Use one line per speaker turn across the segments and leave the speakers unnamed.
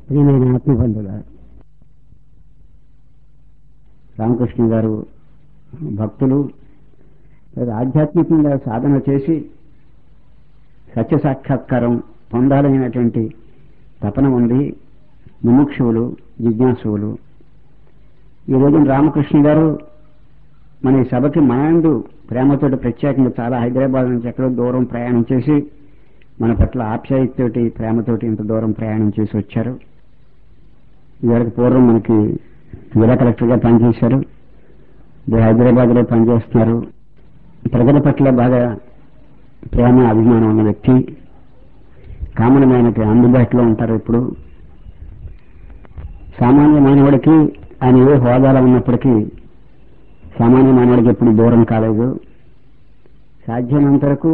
ప్రియమైన ఆత్మబంధుల రామకృష్ణ గారు భక్తులు లేదా ఆధ్యాత్మికంగా సాధన చేసి సత్య సాక్షాత్కారం పొందాలనేటువంటి తపన ఉంది ముముక్షువులు జిజ్ఞాసువులు ఈ రోజున రామకృష్ణ గారు మన ఈ సభకి మనందు ప్రేమతోటి ప్రత్యేకంగా చాలా హైదరాబాద్ నుంచి ఎక్కడో దూరం ప్రయాణం చేసి మన పట్ల ఆప్యాయతతోటి ప్రేమతోటి ఇంత దూరం ప్రయాణం చేసి వచ్చారు ఇదివరకు పూర్వం మనకి జిల్లా కలెక్టర్గా పనిచేశారు ఇప్పుడు హైదరాబాద్ లో పనిచేస్తున్నారు ప్రజల పట్ల బాగా ప్రేమ అభిమానం ఉన్న వ్యక్తి కామనమైనకి అందుబాటులో ఉంటారు ఇప్పుడు సామాన్య మానవుడికి ఆయన ఏ హోదాలో ఉన్నప్పటికీ సామాన్య మానవుడికి ఎప్పుడు దూరం కాలేదు సాధ్యమైనంత వరకు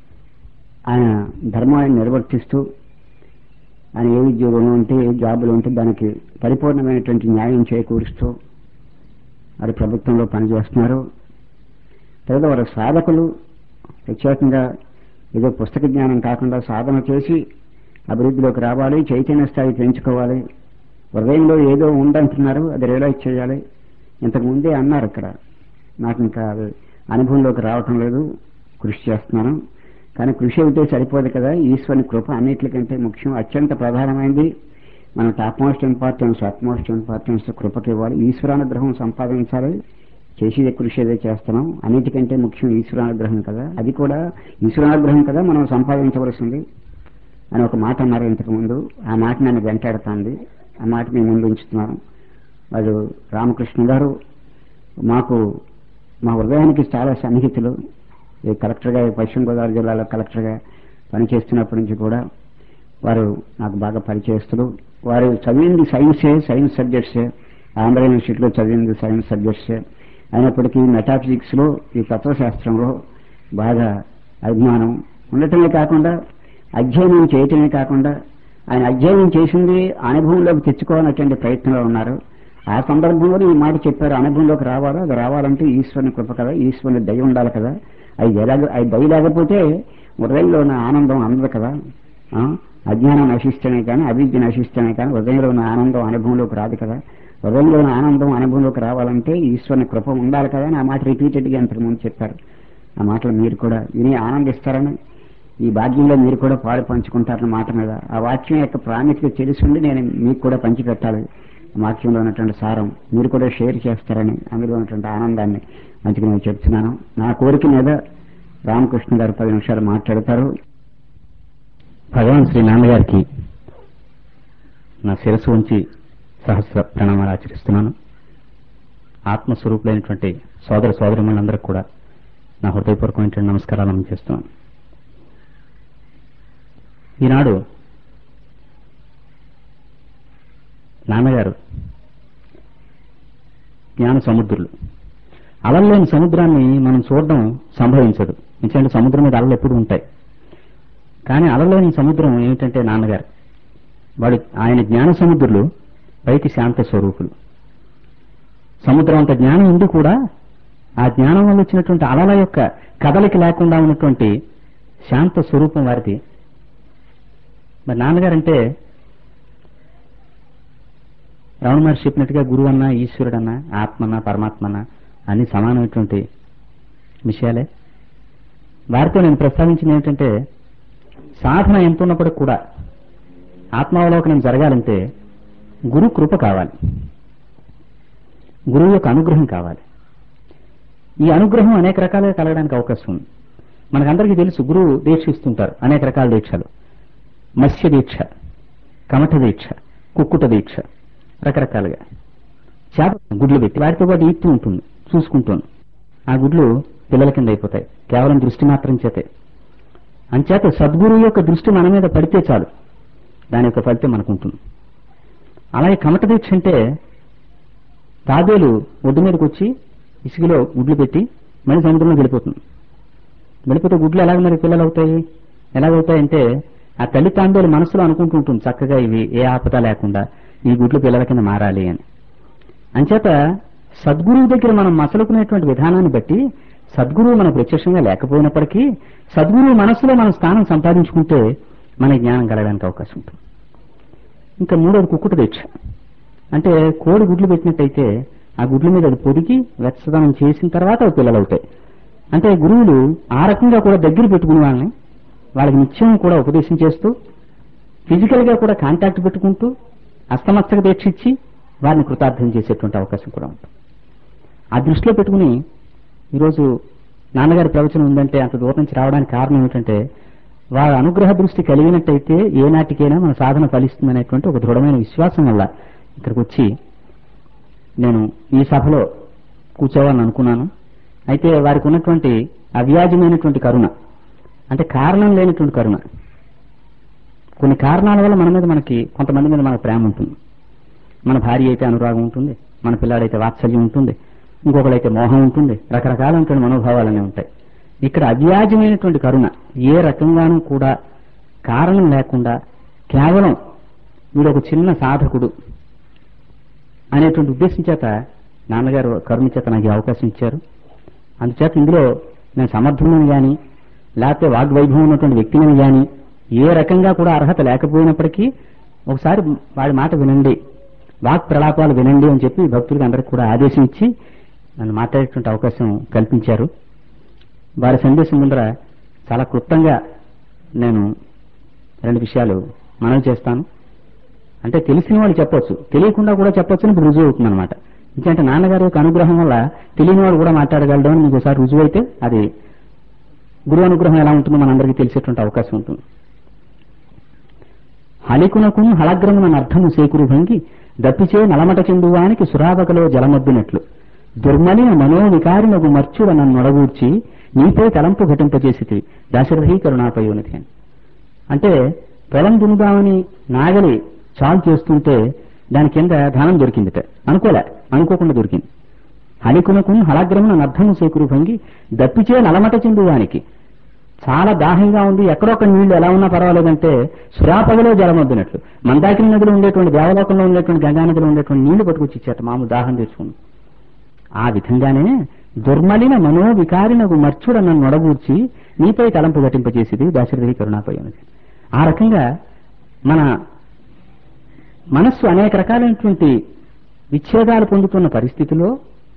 ఆయన ధర్మాన్ని నిర్వర్తిస్తూ ఆయన ఏ ఉద్యోగంలో ఉంటే ఏ జాబులో ఉంటే దానికి పరిపూర్ణమైనటువంటి న్యాయం చేకూరుస్తూ వారి ప్రభుత్వంలో పనిచేస్తున్నారు తర్వాత వారి సాధకులు ప్రత్యేకంగా ఏదో పుస్తక జ్ఞానం కాకుండా సాధన చేసి అభివృద్ధిలోకి రావాలి చైతన్య స్థాయి పెంచుకోవాలి హృదయంలో ఏదో ఉందంటున్నారు అది రియలైజ్ చేయాలి ఇంతకు ముందే అన్నారు ఇక్కడ నాకు ఇంకా అది అనుభవంలోకి రావటం లేదు కృషి చేస్తున్నాను కానీ కృషి అయితే సరిపోదు కదా ఈశ్వరుని కృప అన్నిటికంటే ముఖ్యం అత్యంత ప్రధానమైనది మన top most importance utmost importance కృపకి ఇవ్వాలి ఈశ్వరానుగ్రహం సంపాదించాలి చేసేదే కృషి ఏదో చేస్తున్నాం అన్నిటికంటే ముఖ్యం ఈశ్వరానుగ్రహం కదా అది కూడా ఈశ్వరానుగ్రహం కదా మనం సంపాదించవలసింది అని ఒక మాట అన్నారు ఇంతకు ముందు ఆ మాట నన్ను వెంటాడుతోంది ఆ మాట మేము ముందు ఉంచుతున్నాను వాళ్ళు రామకృష్ణ గారు మాకు మా హృదయానికి చాలా సన్నిహితులు ఈ కలెక్టర్గా ఈ పశ్చిమ గోదావరి జిల్లాలో కలెక్టర్గా పనిచేస్తున్నప్పటి నుంచి కూడా వారు నాకు బాగా పరిచయస్తులు వారు చదివింది సైన్సే సైన్స్ సబ్జెక్ట్సే ఆంధ్ర యూనివర్సిటీలో చదివింది సైన్స్ సబ్జెక్ట్సే అయినప్పటికీ మెటాఫిజిక్స్ లో ఈ తత్వశాస్త్రంలో బాగా అభిమానం ఉండటమే కాకుండా అధ్యయనం చేయటమే కాకుండా ఆయన అధ్యయనం చేసింది అనుభవంలోకి తెచ్చుకోవాలనేటువంటి ప్రయత్నంలో ఉన్నారు ఆ సందర్భంలో ఈ మాట చెప్పారు అనుభవంలోకి రావాలా అది రావాలంటే ఈశ్వరుని కృప కదా ఈశ్వరుని దయ ఉండాలి కదా అది ఎలాగ అది దయ లేకపోతే హృదయంలో ఉన్న ఆనందం అందదు కదా ఆ? అజ్ఞానం నశిస్తేనే కానీ అవిద్య నశిస్తేనే కానీ హృదయంలో ఉన్న ఆనందం అనుభవంలోకి రాదు కదా హృదయంలో ఉన్న ఆనందం అనుభవంలోకి రావాలంటే ఈశ్వరుని కృప ఉండాలి కదా అని ఆ మాట రిపీటెడ్గా ఇంతకుముందు చెప్పారు ఆ మాటలు మీరు కూడా విని ఆనందిస్తారని ఈ భాగ్యంలో మీరు కూడా పాలు పంచుకుంటారన్న మాట మీద ఆ వాక్యం యొక్క ప్రాముఖ్యత తెలుసుండి నేను మీకు కూడా పంచిపెట్టాలి ఆ వాక్యంలో ఉన్నటువంటి సారం మీరు కూడా షేర్ చేస్తారని అందులో ఉన్నటువంటి ఆనందాన్ని అందుకు నేను చెప్తున్నాను నా కోరిక మీద రామకృష్ణ గారు పది నిమిషాలు మాట్లాడతారు
భగవాన్ శ్రీ నాన్నగారికి నా శిరస్సు ఉంచి సహస్ర ప్రణామాలు ఆచరిస్తున్నాను ఆత్మస్వరూపులైనటువంటి సోదర సోదరిమణులందరికీ కూడా నా హృదయపూర్వకమైనటువంటి నమస్కారాలు అందజేస్తున్నాను ఈనాడు నాన్నగారు జ్ఞాన సముద్రులు అలల్లేని సముద్రాన్ని మనం చూడడం సంభవించదు ఎందుకంటే సముద్రం మీద అలలు ఎప్పుడు ఉంటాయి కానీ అలలోని సముద్రం ఏమిటంటే నాన్నగారు వాడు ఆయన జ్ఞాన సముద్రులు పైకి శాంత స్వరూపులు సముద్రం అంత జ్ఞానం ఉండి కూడా ఆ జ్ఞానం వల్ల వచ్చినటువంటి అలల యొక్క కదలిక లేకుండా ఉన్నటువంటి శాంత స్వరూపం వారిది మరి నాన్నగారంటే రమణ మహర్షి చెప్పినట్టుగా గురువు అన్నా ఈశ్వరుడన్నా ఆత్మన్నా పరమాత్మన్నా అన్ని సమానమైనటువంటి విషయాలే వారితో నేను ప్రస్తావించింది ఏమిటంటే సాధన ఎంత ఉన్నప్పటికి కూడా ఆత్మావలోకనం జరగాలంటే గురు కృప కావాలి గురువు యొక్క అనుగ్రహం కావాలి ఈ అనుగ్రహం అనేక రకాలుగా కలగడానికి అవకాశం ఉంది మనకందరికీ తెలుసు గురువు దీక్ష ఇస్తుంటారు అనేక రకాల దీక్షలు మత్స్య దీక్ష కమఠ దీక్ష కుక్కుట దీక్ష రకరకాలుగా చేప గుడ్లు పెట్టి వాటితో పాటు ఈత్తు ఉంటుంది చూసుకుంటాను ఆ గుడ్లు పిల్లల కింద అయిపోతాయి కేవలం దృష్టి మాత్రం చేతే అంచేత సద్గురువు యొక్క దృష్టి మన మీద పడితే చాలు దాని యొక్క ఫలితం మనకు ఉంటుంది అలాగే కమట దీక్ష అంటే తాబేలు ఒడ్డు మీదకి వచ్చి ఇసుకలో గుడ్లు పెట్టి మళ్ళీ సముద్రంలో వెళ్ళిపోతుంది వెళ్ళిపోతే గుడ్లు ఎలాగ మరి పిల్లలు అవుతాయి ఎలాగవుతాయంటే ఆ తల్లి తాంబేలు మనసులో అనుకుంటూ ఉంటుంది చక్కగా ఇవి ఏ ఆపద లేకుండా ఈ గుడ్లు పిల్లల కింద మారాలి అని అంచేత సద్గురువు దగ్గర మనం మసలుకునేటువంటి విధానాన్ని బట్టి సద్గురువు మన ప్రత్యక్షంగా లేకపోయినప్పటికీ సద్గురువు మనస్సులో మనం స్థానం సంపాదించుకుంటే మన జ్ఞానం కలగడానికి అవకాశం ఉంటుంది ఇంకా మూడోది కుక్కుట దీక్ష అంటే కోడి గుడ్లు పెట్టినట్టయితే ఆ గుడ్ల మీద అది పొదిగి వెచ్చదనం చేసిన తర్వాత అవి పిల్లలు అవుతాయి అంటే గురువులు ఆ రకంగా కూడా దగ్గర పెట్టుకుని వాళ్ళని వాళ్ళకి నిత్యం కూడా ఉపదేశం చేస్తూ ఫిజికల్ గా కూడా కాంటాక్ట్ పెట్టుకుంటూ అస్తమస్తక దీక్ష ఇచ్చి వారిని కృతార్థం చేసేటువంటి అవకాశం కూడా ఉంటుంది ఆ దృష్టిలో పెట్టుకుని ఈరోజు నాన్నగారి ప్రవచనం ఉందంటే అంత దూరం నుంచి రావడానికి కారణం ఏమిటంటే వారి అనుగ్రహ దృష్టి కలిగినట్టయితే ఏ నాటికైనా మన సాధన ఫలిస్తుందనేటువంటి ఒక దృఢమైన విశ్వాసం వల్ల ఇక్కడికి వచ్చి నేను ఈ సభలో కూర్చోవాలని అనుకున్నాను అయితే వారికి ఉన్నటువంటి అవ్యాజమైనటువంటి కరుణ అంటే కారణం లేనటువంటి కరుణ కొన్ని కారణాల వల్ల మన మీద మనకి కొంతమంది మీద మనకు ప్రేమ ఉంటుంది మన భార్య అయితే అనురాగం ఉంటుంది మన పిల్లాడైతే వాత్సల్యం ఉంటుంది ఇంకొకరైతే మోహం ఉంటుంది రకరకాలైనటువంటి మనోభావాలనే ఉంటాయి ఇక్కడ అవ్యాజమైనటువంటి కరుణ ఏ రకంగానూ కూడా కారణం లేకుండా కేవలం వీడు ఒక చిన్న సాధకుడు అనేటువంటి ఉద్దేశం చేత నాన్నగారు కరుణ చేత నాకు ఈ అవకాశం ఇచ్చారు అందుచేత ఇందులో నేను సమర్థులను గాని లేకపోతే వాగ్వైభవం ఉన్నటువంటి వ్యక్తిని గాని ఏ రకంగా కూడా అర్హత లేకపోయినప్పటికీ ఒకసారి వాడి మాట వినండి వాక్ ప్రలాపాలు వినండి అని చెప్పి భక్తులకి అందరికి కూడా ఆదేశం ఇచ్చి నన్ను మాట్లాడేటువంటి అవకాశం కల్పించారు వారి సందేశం ముందర చాలా క్లుప్తంగా నేను రెండు విషయాలు మనవి చేస్తాను అంటే తెలిసిన వాళ్ళు చెప్పొచ్చు తెలియకుండా కూడా చెప్పొచ్చు అని ఇప్పుడు రుజువు అవుతుంది అనమాట ఎందుకంటే నాన్నగారి యొక్క అనుగ్రహం వల్ల తెలియని వాడు కూడా మాట్లాడగలడం అని మీకు ఒకసారి రుజువు అయితే అది గురువు అనుగ్రహం ఎలా ఉంటుందో మనందరికీ తెలిసేటువంటి అవకాశం ఉంటుంది హలికునకును హళగ్రమున అర్థము సేకురు భంగి దప్పిచే నలమట చెందువానికి సురాబకలో జలమద్దునట్లు దుర్మలిన మనోవికారినగు మర్చుడ నన్ను నొడగూర్చి నీపై తలంపు ఘటింపజేసి దాశరథీ కరుణాపై ఉన్నది అని అంటే పొలం దున్నుదామని నాగలి చాలు చేస్తుంటే దాని కింద ధనం దొరికిందిట అనుకోలే అనుకోకుండా దొరికింది హలికునకును హళగ్రమున అర్థము సేకురు భంగి దప్పిచే నలమట చెందువానికి చాలా దాహంగా ఉంది ఎక్కడొక్క నీళ్లు ఎలా ఉన్నా పర్వాలేదంటే సురాపగలో జలమొద్దునట్లు మందాకిని నదిలో ఉండేటువంటి దేవలోకంలో ఉండేటువంటి గంగా నదిలో ఉండేటువంటి నీళ్లు పట్టుకొచ్చి ఇచ్చేట మామూలు దాహం తెచ్చుకుని ఆ విధంగానే దుర్మలిన మనోవికారినకు మర్చుడ నన్ను నొడగూర్చి నీపై తలంపు ఘటింపజేసేది దాశరథి కరుణాపై ఉన్నది ఆ రకంగా మన మనస్సు అనేక రకాలైనటువంటి విచ్ఛేదాలు పొందుతున్న పరిస్థితిలో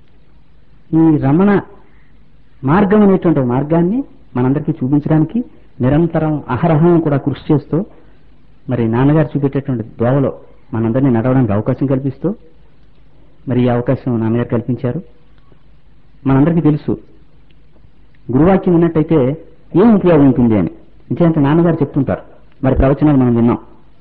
ఈ రమణ మార్గం అనేటువంటి ఒక మార్గాన్ని మనందరికీ చూపించడానికి నిరంతరం అహరహం కూడా కృషి చేస్తూ మరి నాన్నగారు చూపెట్టేటువంటి దోవలో మనందరినీ నడవడానికి అవకాశం కల్పిస్తూ మరి ఈ అవకాశం నాన్నగారు కల్పించారు మనందరికీ తెలుసు గురువాక్యం విన్నట్టయితే ఏం ఉపయోగం ఉంటుంది అని ఇంకేంటే నాన్నగారు చెప్తుంటారు మరి ప్రవచనాలు మనం విన్నాం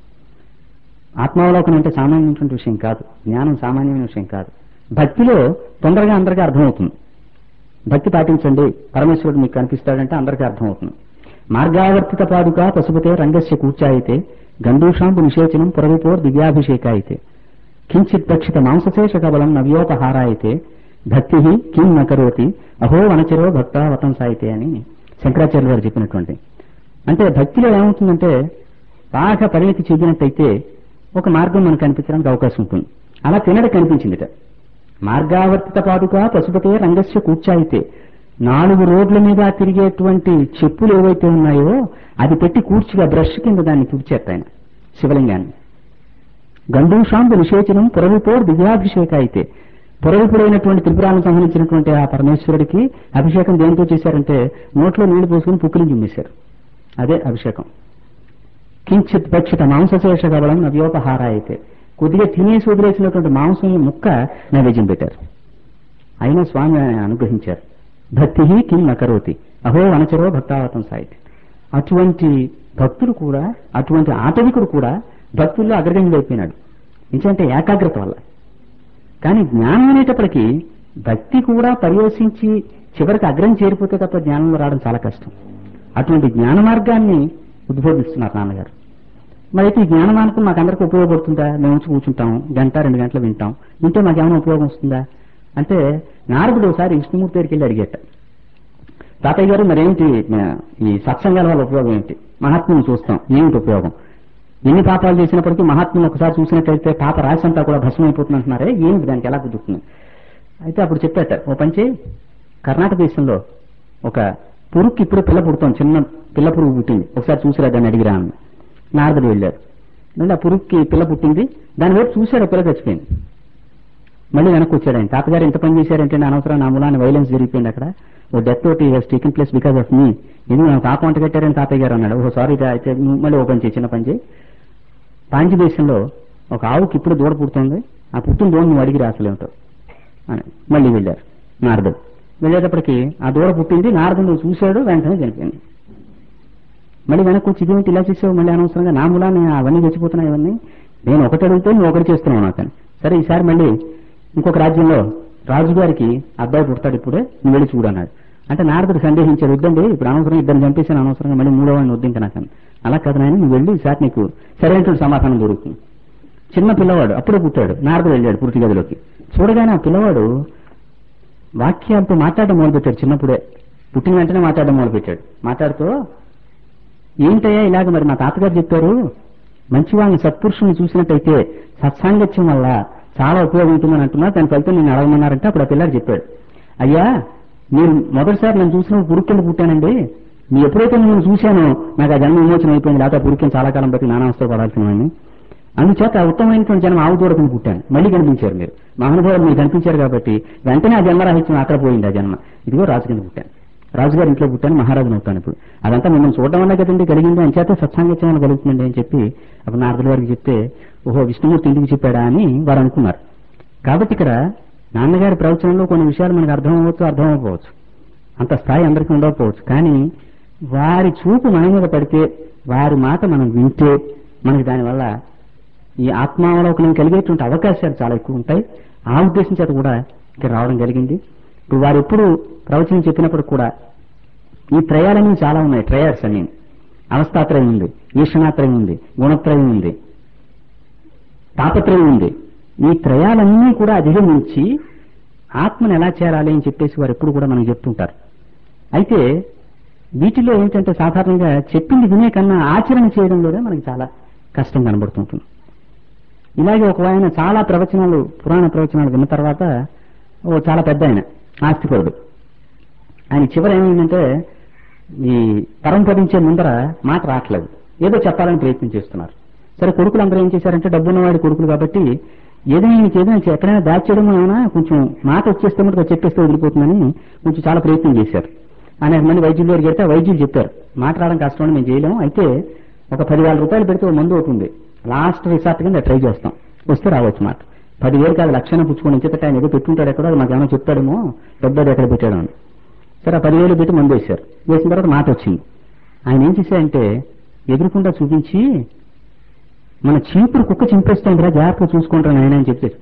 ఆత్మావలోకనం అంటే సామాన్యమైనటువంటి విషయం కాదు జ్ఞానం సామాన్యమైన విషయం కాదు భక్తిలో తొందరగా అందరికీ అర్థమవుతుంది భక్తి పాటించండి పరమేశ్వరుడు మీకు కనిపిస్తాడంటే అందరికీ అర్థమవుతుంది మార్గావర్తిత పాదుక పశుపతే రంగస్య కూర్చాయితే గంధూషాంబు నిషేచనం పురవిపోర్ దివ్యాభిషేకాయితే కించిత్ దక్షిత మాంసశేష కబలం నవ్యోపహారాయితే భక్తి కిం నకరోతి అహో వనచరో భక్త వతంసాయితే అని శంకరాచార్య గారు చెప్పినటువంటి అంటే భక్తిలో ఏమవుతుందంటే బాగా పరిణతి చెందినట్టయితే ఒక మార్గం మనకు కనిపించడానికి అవకాశం ఉంటుంది అలా తినడ కనిపించిందిట మార్గావర్తిత పాదుక పశుపతే రంగస్య కూర్చాయితే నాలుగు రోడ్ల మీద తిరిగేటువంటి చెప్పులు ఏవైతే ఉన్నాయో అది పెట్టి కూర్చుగా బ్రష్ కింద దాన్ని తుడిచేట ఆయన శివలింగాన్ని గంధూషాంబు నిషేచనం పురవిపోర్ దివ్యాభిషేక అయితే పురవిపుడైనటువంటి త్రిపురాలకు సంబంధించినటువంటి ఆ పరమేశ్వరుడికి అభిషేకం దేంతో చేశారంటే నోట్లో నీళ్లు పోసుకుని పుక్కులించి ఉమ్మేశారు అదే అభిషేకం కించిత్ పక్షిత మాంసశేష గబలం నవ్యోపహార అయితే కొద్దిగా తినేసి వదిలేసినటువంటి మాంసం ముక్క నైవేద్యం పెట్టారు అయినా స్వామి ఆయన అనుగ్రహించారు భక్తి కిం నకరోతి అహో వనచరో భక్తావతం సాయితే అటువంటి భక్తుడు కూడా అటువంటి ఆటవికుడు కూడా భక్తుల్లో అగ్రగణ్యుడు అయిపోయినాడు ఎందుకంటే ఏకాగ్రత వల్ల కానీ జ్ఞానం అనేటప్పటికీ భక్తి కూడా పర్యవసించి చివరికి అగ్రం చేరిపోతే తప్ప జ్ఞానంలో రావడం చాలా కష్టం అటువంటి జ్ఞాన మార్గాన్ని ఉద్బోధిస్తున్నారు నాన్నగారు మరి అయితే ఈ జ్ఞాన మార్గం మాకందరికి ఉపయోగపడుతుందా మేము వచ్చి కూర్చుంటాం గంట రెండు గంటలు వింటాం వింటే మాకేమైనా ఉపయోగం వస్తుందా అంటే నారదుడు ఒకసారి విష్ణుమూర్తి దగ్గరికి వెళ్ళి అడిగేట తాతయ్య గారు మరేంటి ఈ సత్సంగాల వల్ల ఉపయోగం ఏంటి మహాత్ముని చూస్తాం ఏమిటి ఉపయోగం ఎన్ని పాపాలు చేసినప్పటికీ మహాత్ముని ఒకసారి చూసినట్లయితే పాప రాశంతా కూడా భస్మం అయిపోతుంది అంటున్నారే ఏమిటి దానికి ఎలా కుదురుతుంది అయితే అప్పుడు చెప్పాట ఓ పంచి కర్ణాటక దేశంలో ఒక పురుగుకి ఇప్పుడు పిల్ల పుడుతాం చిన్న పిల్ల పురుగు పుట్టింది ఒకసారి చూసిరా దాన్ని అడిగిరా అని నారదుడు వెళ్ళారు మళ్ళీ ఆ పురుగుకి పిల్ల పుట్టింది దాని వైపు చూశాడు ఆ పిల్ల చచ్చిపోయింది మళ్ళీ వెనక్కి వచ్చాడు ఆయన తాతగారు ఎంత పని చేశారంటే నా అనవసరం నా మూలాన్ని వైలెన్స్ జరిగిపోయింది అక్కడ ఓ డెత్ ఒకటి he's taken place because of మీ ఎందుకు నాకు పాప వంట కట్టారని తాతయ్య గారు అన్నాడు ఓ సారీ అయితే నువ్వు మళ్ళీ ఓ పని చేయి చిన్న పని చేయి పాంచి దేశంలో ఒక ఆవుకి ఇప్పుడు దూడ పుడుతుంది ఆ పుట్టిన దూడ నువ్వు అడిగి రాసలేవుతావు అని మళ్ళీ వెళ్ళారు నారదుడు వెళ్ళేటప్పటికి ఆ దూడ పుట్టింది నారదుడు చూశాడు వెంటనే చనిపోయింది మళ్ళీ వెనక్కి వచ్చి ఇదేమిటి ఇలా చేసావు మళ్ళీ అనవసరంగా నా మూలాన్ని అవన్నీ చచ్చిపోతున్నాయి ఇవన్నీ నేను ఒకటి అడిగితే నువ్వు ఒకటి చేస్తున్నావు నాకు అని. సరే ఈసారి మళ్ళీ ఇంకొక రాజ్యంలో రాజుగారికి అబ్బాయి పుడతాడు ఇప్పుడే నువ్వు వెళ్ళి చూడు అన్నాడు అంటే నారదుడు సందేహించాడు వద్దండి ఇప్పుడు అనవసరం ఇద్దరు చంపేసాను అనవసరంగా మళ్ళీ మూడో వాడిని వద్దు ఇంకా నాకు అని. అలా కదా నాయన నువ్వు వెళ్ళి ఈసారి నీకు సరైనటువంటి సమాధానం దొరుకుతుంది చిన్న పిల్లవాడు అప్పుడే పుట్టాడు నారదుడు వెళ్ళాడు పూర్తి గదిలోకి చూడగానే ఆ పిల్లవాడు వాక్యాలతో మాట్లాడడం మొదలుపెట్టాడు చిన్నప్పుడే పుట్టిన వెంటనే మాట్లాడడం మొదలుపెట్టాడు మాట్లాడుతూ ఏంటయ్యా ఇలాగ మరి మా తాతగారు చెప్పారు మంచి వాళ్ళని సత్పురుషుల్ని చూసినట్టయితే సత్సాంగత్యం వల్ల చాలా ఉపయోగం ఉంటుందని అంటున్నారు దాని ఫలితం నేను అడగమన్నారంటే అప్పుడు ఆ పిల్లాడు చెప్పాడు అయ్యా నేను మొదటిసారి నన్ను చూసినప్పుడు పురుగు కింద పుట్టానండి నీ ఎప్పుడైతే నేను చూశానో నాకు ఆ జన్మ విమోచన అయిపోయింది లేకపోతే పురుగు కింద చాలా కాలం బట్టి నానావస్థ పడాల్సిన అందుచేత ఉత్తమమైనటువంటి జనం ఆవు దూడ కింద పుట్టాను మళ్ళీ కనిపించారు మీరు మహానుభావులు మీరు కనిపించారు కాబట్టి వెంటనే ఆ జన్మరాహిత్యం అక్కడ పోయింది ఆ జన్మ ఇదిగో రాజు కింద పుట్టాను రాజుగారి ఇంట్లో పుట్టాను మహారాజును అవుతాను ఇప్పుడు అదంతా మిమ్మల్ని చూడడం వల్ల కదండి కలిగింది అని చేత సత్సాంగత్యం వల్ల కలుగుతుందండి అని చెప్పి అప్పుడు నారదుల వారికి చెప్తే ఓహో విష్ణుమూర్తి ఇంటికి చెప్పాడా అని వారు అనుకున్నారు కాబట్టి ఇక్కడ నాన్నగారి ప్రవచనంలో కొన్ని విషయాలు మనకు అర్థం అవ్వచ్చు అర్థం అవ్వకపోవచ్చు అంత స్థాయి అందరికీ ఉండకపోవచ్చు కానీ వారి చూపు మన మీద పడితే వారి మాట మనం వింటే మనకి దానివల్ల ఈ ఆత్మావలోకనం కలిగేటువంటి అవకాశాలు చాలా ఎక్కువ ఉంటాయి ఆ ఉద్దేశం చేత కూడా ఇక్కడ రావడం జరిగింది ఇప్పుడు వారు ఎప్పుడు ప్రవచనం చెప్పినప్పుడు కూడా ఈ త్రయాలన్నీ చాలా ఉన్నాయి ట్రయర్స్ అని అవస్థాత్రయం ఉంది ఈషణాత్రయం ఉంది గుణత్రయం ఉంది తాపత్రయం ఉంది ఈ త్రయాలన్నీ కూడా అధిగమించి ఆత్మను ఎలా చేరాలి అని చెప్పేసి వారు ఎప్పుడు కూడా మనకు చెప్తుంటారు అయితే వీటిలో ఏంటంటే సాధారణంగా చెప్పింది వినే కన్నా ఆచరణ చేయడంలోనే మనకి చాలా కష్టం కనబడుతుంటుంది ఇలాగే ఒక ఆయన చాలా ప్రవచనాలు పురాణ ప్రవచనాలు విన్న తర్వాత ఓ చాలా పెద్ద ఆయన ఆస్తిపరుడు ఆయన చివరి ఏమైందంటే ఈ పరంపరించే ముందర మాట రావట్లేదు ఏదో చెప్పాలని ప్రయత్నం చేస్తున్నారు సరే కొడుకులు అందరూ ఏం చేశారంటే డబ్బున్నవాడి కొడుకులు కాబట్టి ఏదైనా నీకు ఏదైనా చే- ఎక్కడైనా దాచేయడం ఏమైనా కొంచెం మాట వచ్చేస్తే మటుకు అది చెప్పేస్తే వదిలిపోతుందని కొంచెం చాలా ప్రయత్నం చేశారు అనేక మంది వైద్యుల దగ్గరికి వెళ్తే ఆ వైద్యులు చెప్పారు మాట రావడం కష్టం అని మేము చేయలేము అయితే ఒక పదివేల రూపాయలు పెడితే ఓ మందు అవుతుంది లాస్ట్ రిసార్ట్ కింద ట్రై చేస్తాం వస్తే రావచ్చు మాట పదివేలు కాదు లక్షణ పుచ్చుకొని ఇచ్చేట ఆయన ఏదో పెట్టుంటాడు ఎక్కడో అది మాకు ఏమైనా చెప్తాడేమో పెద్దది ఎక్కడ పెట్టాడు అని సరే ఆ పదివేలు పెట్టి మందు వేశారు వేసిన తర్వాత మాట వచ్చింది ఆయన ఏం చేశారంటే ఎదురుకుండా చూపించి మన చీపురు కుక్క చింపేస్తుందిరా జాగ్రత్తగా చూసుకుంటాను ఆయన అని చెప్పేసి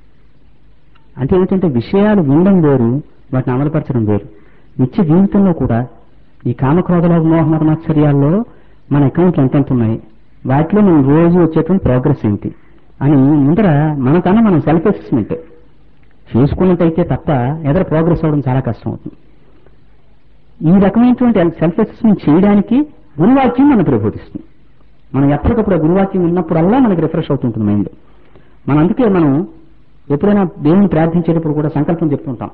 అంటే ఏంటంటే విషయాలు వినడం వేరు వాటిని అమలుపరచడం వేరు నిత్య జీవితంలో కూడా ఈ కామక్రోధల మోహన మత్సర్యాల్లో మన అకౌంట్లు ఎంతెంత ఉన్నాయి వాటిలో మనం రోజు వచ్చేటువంటి ప్రోగ్రెస్ ఏంటి అని ముందర మనకన్నా మనం సెల్ఫ్ అసెస్మెంట్ చేసుకున్నట్టయితే తప్ప ఎదర ప్రోగ్రెస్ అవ్వడం చాలా కష్టం అవుతుంది ఈ రకమైనటువంటి సెల్ఫ్ అసెస్మెంట్ చేయడానికి గురువాక్యం మనం ప్రబోధిస్తుంది మనం ఎప్పటికప్పుడు ఆ గురువాక్యం విన్నప్పుడల్లా మనకి రిఫ్రెష్ అవుతుంటుంది మైండ్ మనం అందుకే మనం ఎప్పుడైనా దేవుని ప్రార్థించేటప్పుడు కూడా సంకల్పం చెప్తుంటాం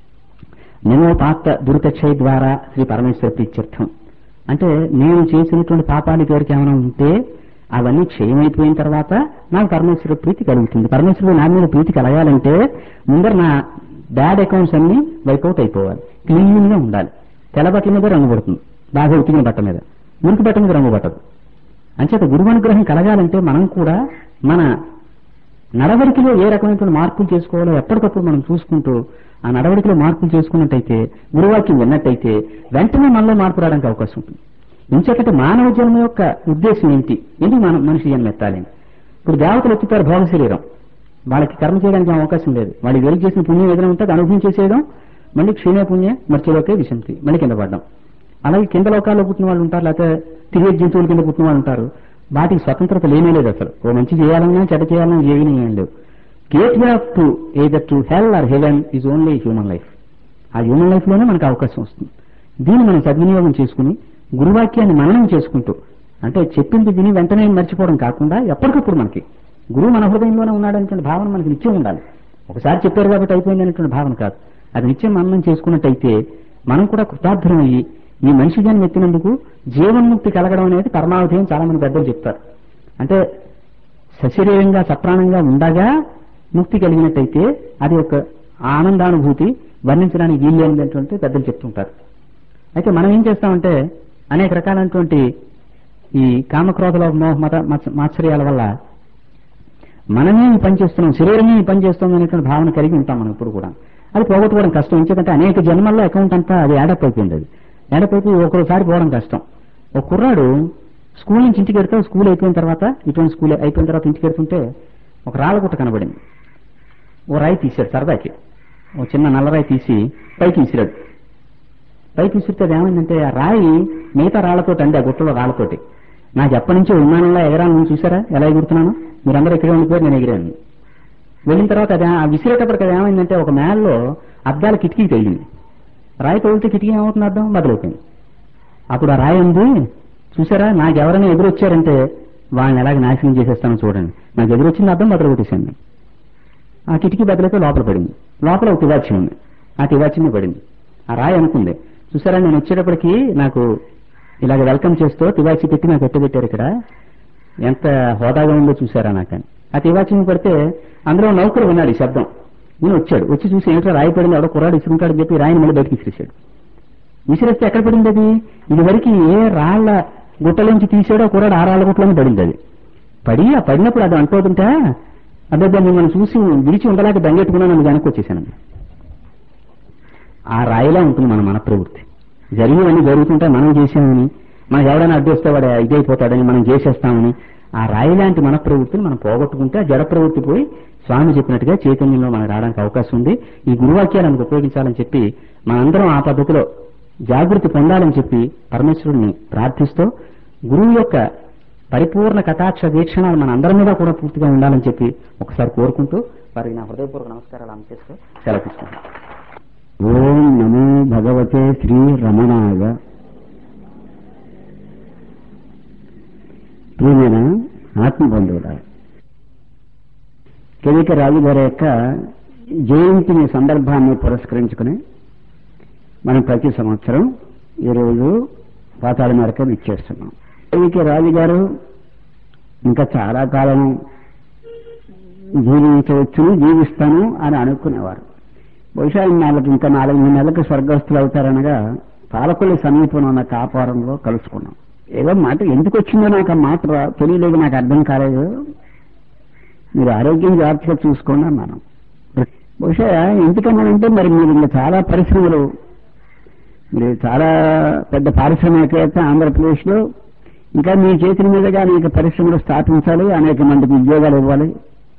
నమో పాత దురితక్షయ ద్వారా శ్రీ పరమేశ్వర ప్రీత్యర్థం అంటే నేను చేసినటువంటి పాపాలు ఇదివరకు ఏమైనా ఉంటే అవన్నీ క్షయమైపోయిన తర్వాత నాకు పరమేశ్వర ప్రీతి కలుగుతుంది పరమేశ్వరుడు నా మీద ప్రీతి కలగాలంటే ముందర నా బ్యాడ్ అకౌంట్స్ అన్ని వైపౌట్ అయిపోవాలి క్లీన్ గా ఉండాలి తెల్ల బట్టల మీద రంగు పడుతుంది బాగా ఉతికిన బట్ట మీద మురికి బట్ట మీద రంగు పట్టదు అంచేత గురువనుగ్రహం కలగాలంటే మనం కూడా మన నడవడికలో ఏ రకమైనటువంటి మార్పులు చేసుకోవాలో ఎప్పటికప్పుడు మనం చూసుకుంటూ ఆ నడవడికలో మార్పులు చేసుకున్నట్టయితే గురువాక్యం విన్నట్టయితే వెంటనే మనలో మార్పు రావడానికి అవకాశం ఉంటుంది ఇంచేకంటే మానవ జన్మ యొక్క ఉద్దేశం ఏంటి ఎందుకు మనం మనిషి జన్మ ఎత్తాలి అని? ఇప్పుడు దేవతలు ఎత్తుతారు భోగ శరీరం వాళ్ళకి కర్మ చేయడానికి ఏం అవకాశం లేదు వాళ్ళు వెలికి చేసిన పుణ్యం ఏదైనా ఉంటే అది అనుభవించేసేయడం మళ్ళీ క్షీణ పుణ్య మర్చిలోకే విశంతి మళ్ళీ కింద పడడం అలాగే కింద లోకాల్లో పుట్టిన వాళ్ళు ఉంటారు లేకపోతే తిరిగే జంతువుల కింద పుట్టిన వాళ్ళు ఉంటారు వాటికి స్వతంత్రత లేనే లేదు అసలు ఓ మంచి చేయాలన్నా చెడ్డ చేయాలన్నా ఏమీ ఏం లేవు gateway of to either to hell or heaven is only human life ఆ హ్యూమన్ లైఫ్ లోనే మనకు అవకాశం వస్తుంది దీన్ని మనం సద్వినియోగం చేసుకుని గురువాక్యాన్ని మననం చేసుకుంటూ అంటే చెప్పింది విని వెంటనే మర్చిపోవడం కాకుండా ఎప్పటికప్పుడు మనకి గురువు మన హృదయంలోనే ఉన్నాడనేటువంటి భావన మనకి నిత్యం ఉండాలి ఒకసారి చెప్పారు కాబట్టి అయిపోయింది అనేటువంటి భావన కాదు అది నిత్యం మననం చేసుకున్నట్టయితే మనం కూడా కృతార్థులం అయ్యి ఈ మనిషి జన్మ ఎత్తినందుకు జీవన్ముక్తి కలగడం అనేది పరమావధి అని చాలా మంది పెద్దలు చెప్తారు అంటే సశరీరంగా సప్రాణంగా ఉండగా ముక్తి కలిగినట్టయితే అది ఒక ఆనందానుభూతి వర్ణించడానికి వీలు లేనిటువంటి పెద్దలు చెప్తుంటారు అయితే మనం ఏం చేస్తామంటే అనేక రకాలైనటువంటి ఈ కామక్రోధల మోహ మత మత్స- మాత్సర్యాల వల్ల మనమే ఈ పని చేస్తున్నాం శరీరమే ఈ పని చేస్తుంది అనేటువంటి భావన కలిగి ఉంటాం మనం ఇప్పుడు కూడా అది పోగొట్టుకోవడం కష్టం ఎందుకంటే అనేక జన్మల్లో అకౌంట్ అంతా అది యాడప్ అయిపోయింది అది యాడప్ అయిపోయి ఒకరోసారి పోవడం కష్టం ఒక కుర్రాడు స్కూల్ నుంచి ఇంటికి వెళ్తే స్కూల్ అయిపోయిన తర్వాత ఇటువంటి స్కూల్ అయిపోయిన తర్వాత ఇంటికి వెళ్తుంటే ఒక రాళ్ళగుట్ట కనబడింది ఓ రాయి తీశాడు సరదాకి ఓ చిన్న నల్లరాయి తీసి పైకి విసిరాడు పైకి విసిరితే అది ఏమైందంటే ఆ రాయి మిగతా రాళ్లతోటి అండి ఆ గుట్టలో రాళ్లతోటి నాకు ఎప్పటి నుంచో విమానంలో ఎగరాను నేను చూసారా ఎలా ఎగురుతున్నాను మీరందరూ ఇక్కడే ఉండిపోయారు నేను ఎగిరాను వెళ్ళిన తర్వాత అది ఆ విసిరేటప్పటికి అది ఏమైందంటే ఒక మేల్లో అద్దాల కిటికీకి తగిలింది రాయి తగిలితే కిటికీ ఏమవుతుంది అర్థం బదులైపోయింది అప్పుడు ఆ రాయి ఉంది చూసారా నాకు ఎవరైనా ఎదురొచ్చారంటే వాళ్ళని ఎలాగ నాశనం చేసేస్తానో చూడండి నాకు ఎదురొచ్చింది అర్థం బదులు కొట్టేశాను ఆ కిటికీ బదులైతే లోపల పడింది లోపల ఒక తివాచి ఉంది ఆ తివాచిని పడింది ఆ రాయి అనుకుంది చూసారా నేను వచ్చేటప్పటికి నాకు ఇలాగ వెల్కమ్ చేస్తూ తివాచి పెట్టి నాకు ఎట్టబెట్టారు ఇక్కడ ఎంత హోదాగా ఉందో చూసారా నాకని ఆ తివాచిని పడితే అందులో నౌకరు విన్నాడు ఈ శబ్దం నేను వచ్చాడు వచ్చి చూసి ఏంటో రాయి పడింది ఎవడో కుర్రాడు ఇసుకుంటాడని చెప్పి రాయిని మళ్ళీ బయటికి విసిరేశాడు విసిరేస్తే ఎక్కడ పడింది అది ఇదివరకు ఏ రాళ్ల గుట్టలోంచి తీసాడో కుర్రాడు ఆ రాళ్ల గుట్టలోనే పడింది అది పడి ఆ పడినప్పుడు అది అంటోతుంటే అదే దాన్ని మనం చూసి విడిచి ఉండలేక దంగెట్టుకున్నా నన్ను వెనక్కి వచ్చేసాను ఆ రాయిలా ఉంటుంది మన మన ప్రవృత్తి జరిగినవన్నీ జరుగుతుంటే మనం చేసామని మనకు ఎవడైనా అడ్డొస్తే వాడు ఇదైపోతాడని మనం చేసేస్తామని ఆ రాయి లాంటి మన ప్రవృత్తిని మనం పోగొట్టుకుంటే ఆ జడ ప్రవృత్తి పోయి స్వామి చెప్పినట్టుగా చైతన్యంలో మనకు రావడానికి అవకాశం ఉంది ఈ గురువాక్యాలు మనకు ఉపయోగించాలని చెప్పి మనందరం ఆ పద్ధతిలో జాగృతి పొందాలని చెప్పి పరమేశ్వరుడిని ప్రార్థిస్తూ గురువు యొక్క పరిపూర్ణ కటాక్ష వీక్షణాలు మన అందరి మీద కూడా పూర్తిగా ఉండాలని చెప్పి ఒకసారి కోరుకుంటూ వారికి నా హృదయపూర్వక నమస్కారాలు అందజేస్తూ సెలవు తీసుకుంటాను
ఓం నమో భగవతే శ్రీ రమణాయ ప్రియమైన ఆత్మబంధువుల కెవిక రాజు గారి యొక్క జయంతిని సందర్భాన్ని పురస్కరించుకుని మనం ప్రతి సంవత్సరం ఈరోజు పాతాళ మేరకు ఇచ్చేస్తున్నాం కెవిక రాజు గారు ఇంకా చాలా కాలం జీవించవచ్చును జీవిస్తాను అని అనుకునేవారు బహుశా ఇన్నాళ్ళకి ఇంకా నాలుగు నెలలకు స్వర్గస్థులు అవుతారనగా పాలకొల్లి సమీపంలో ఉన్న కాపారంలో కలుసుకున్నాం ఏదో మాట ఎందుకు వచ్చిందో నాకు ఆ మాట రా- తెలియలేదు నాకు అర్థం కాలేదు మీరు ఆరోగ్యం జాగ్రత్తగా చూసుకోండి అన్నాను బహుశా ఎందుకన్నానంటే మరి మీరు ఇంకా చాలా పరిశ్రమలు మీరు చాలా పెద్ద పారిశ్రామికవేత్త ఆంధ్రప్రదేశ్లో ఇంకా మీ చేతుల మీదుగా అనేక పరిశ్రమలు స్థాపించాలి అనేక మందికి ఉద్యోగాలు ఇవ్వాలి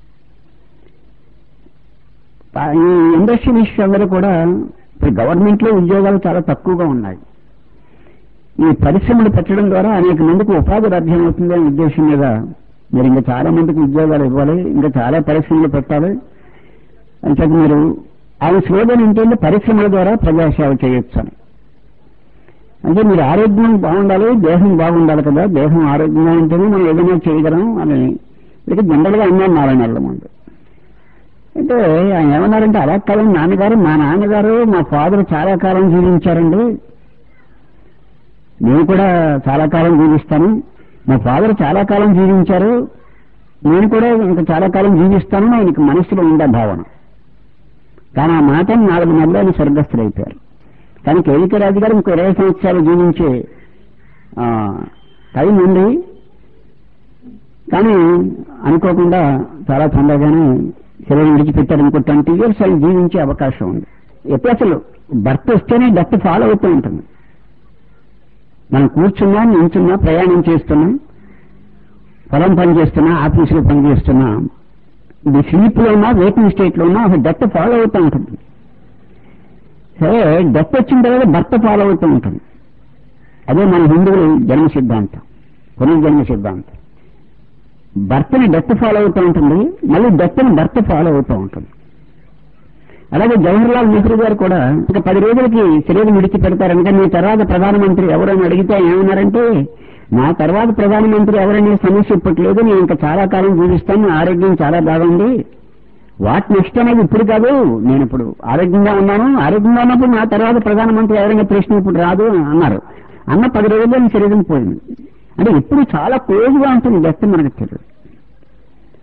పా- ఈ ఇండస్ట్రియలిస్ట్ అందరూ కూడా ఇప్పుడు గవర్నమెంట్ లో ఉద్యోగాలు చాలా తక్కువగా ఉన్నాయి ఈ పరిశ్రమలు పెట్టడం ద్వారా అనేక మందికి ఉపాధి లభ్యమవుతుంది అనే ఉద్దేశం మీద మీరు ఇంకా చాలా మందికి ఉద్యోగాలు ఇవ్వాలి ఇంకా చాలా పరిశ్రమలు పెట్టాలి అంటే మీరు ఆయన స్లోగన్ ఏంటంటే పరిశ్రమల ద్వారా ప్రజాసేవ చేయొచ్చు అని అంటే మీరు ఆరోగ్యం బాగుండాలి దేహం బాగుండాలి కదా దేహం ఆరోగ్యంగా ఉంటేనే మనం ఏదైనా చేయగలం అని ఇక జనరల్ గా అన్నారు నారాయణ నెలల ముందు అంటే ఆయన ఏమన్నారంటే అలా కాలం నాన్నగారు మా నాన్నగారు మా ఫాదర్ చాలా కాలం జీవించారండి నేను కూడా చాలా కాలం జీవిస్తాను మా ఫాదర్ చాలా కాలం జీవించారు నేను కూడా ఇంకా చాలా కాలం జీవిస్తాను ఆయనకి మనసులో ఉండే భావన కానీ ఆ మాట నాలుగు నెలలు ఆయన స్వర్గస్థులైపోయారు కానీ కేవిక రాజు గారు ఇంకో ఇరవై సంవత్సరాలు జీవించే ఆ, టైం ఉంది కానీ అనుకోకుండా చాలా తొందరగానే శరీరం విడిచిపెట్టారు ఇంకో ట్వంటీ ఇయర్స్ ఆయన జీవించే అవకాశం ఉంది ఎప్పుడు అసలు భర్త వస్తేనే డెత్ ఫాలో అవుతూ ఉంటుంది మనం కూర్చున్నా నించున్నా ప్రయాణం చేస్తున్నా పొలం పని చేస్తున్నా ఆఫీసులో పని చేస్తున్నా ఇది స్లీప్ లో ఉన్నా వెయిటింగ్ స్టేట్ లో ఉన్నా అసలు డెత్ ఫాలో అవుతూ ఉంటుంది సరే డెత్ వచ్చిన తర్వాత భర్త ఫాలో అవుతూ ఉంటుంది అదే మన హిందువుల జన్మ సిద్ధాంతం పునర్జన్మ సిద్ధాంతం భర్తని డెత్ ఫాలో అవుతూ ఉంటుంది మళ్ళీ డెత్ని భర్త ఫాలో అవుతూ ఉంటుంది అలాగే జవహర్లాల్ నెహ్రూ గారు కూడా ఇంకా పది రోజులకి శరీరం విడిచిపెడతారనగా మీ తర్వాత ప్రధానమంత్రి ఎవరైనా అడిగితే ఏమన్నారంటే నా తర్వాత ప్రధానమంత్రి ఎవరనే సమస్య ఇప్పట్లేదు నేను ఇంకా చాలా కాలం జీవిస్తాను నా ఆరోగ్యం చాలా బాగుంది వాట్ నెక్స్ట్ అనేది ఇప్పుడు కాదు నేను ఇప్పుడు ఆరోగ్యంగా ఉన్నాను ఆరోగ్యంగా ఉన్నప్పుడు నా తర్వాత ప్రధానమంత్రి ఎవరైనా ప్రశ్న ఇప్పుడు రాదు అన్నారు అన్న పది రోజుల్లో నీ శరీరం పోయింది అంటే ఇప్పుడు చాలా క్లోజ్గా ఉంటుంది డెత్ మనకు తెలియదు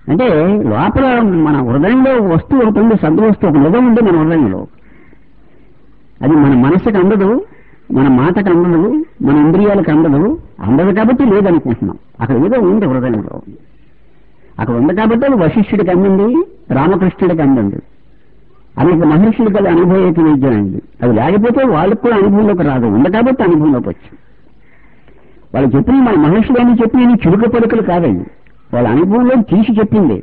అంటే లోపల మన హృదయంలో వస్తువు ఒకటి ఉంది సద్వస్తువు ఒక నిజం ఉంది మన హృదయంలో అది మన మనసుకు అందదు మన మాటకు అందదు మన ఇంద్రియాలకు అందదు అందదు కాబట్టి లేదనుకుంటున్నాం అక్కడ ఏదో ఉంది హృదయంలో అక్కడ ఉంది కాబట్టి అది వశిష్ఠుడికి అందింది రామకృష్ణుడికి అందింది అనేక మహర్షులకు అది అనుభవైక విద్య అయింది అది లేకపోతే వాళ్ళకు కూడా అనుభవంలోకి రాదు ఉంది కాబట్టి అనుభవంలోకి వచ్చింది వాళ్ళు చెప్పిన మన మహర్షులు అని చెప్పిన చురుకు పలుకులు కాదండి వాళ్ళ అనుభవంలో తీసి చెప్పింది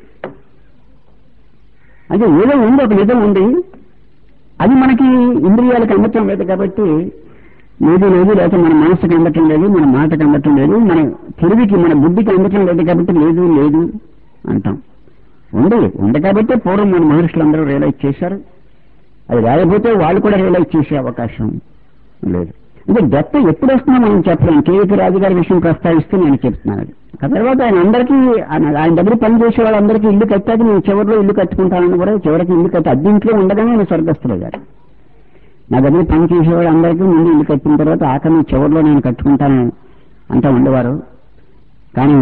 అంటే ఏదో ఉంది ఒక నిజం ఉంది అది మనకి ఇంద్రియాలకు అందటం లేదు కాబట్టి లేదు లేదు లేకపోతే మన మనసుకి అందటం లేదు మన మాటకి అందటం లేదు మన తెలివికి మన బుద్ధికి అందటం లేదు కాబట్టి లేదు లేదు అంటాం ఉంది ఉంది కాబట్టి పూర్వం మన మహర్షులు అందరూ రియలైజ్ చేశారు అది లేకపోతే వాళ్ళు కూడా రియలైజ్ చేసే అవకాశం లేదు అంటే డెత్ ఎప్పుడు వస్తుందో మనం చెప్పలేం కేవీపీ రాజు గారి విషయం ప్రస్తావిస్తూ నేను చెప్తున్నాను అది ఆ తర్వాత ఆయన అందరికీ ఆయన ఆయన దగ్గర పనిచేసే వాళ్ళందరికీ ఇల్లు కట్టాక నేను చివరిలో ఇల్లు కట్టుకుంటానని కూడా చివరికి ఇల్లు కట్టి అద్దెంట్లో ఉండగానే నేను స్వర్గస్థులయ్యారు నా దగ్గర పని చేసేవాడు అందరికీ ముందు ఇల్లు కట్టిన తర్వాత ఆఖరి చివరిలో నేను కట్టుకుంటాను అంటూ ఉండేవారు కానీ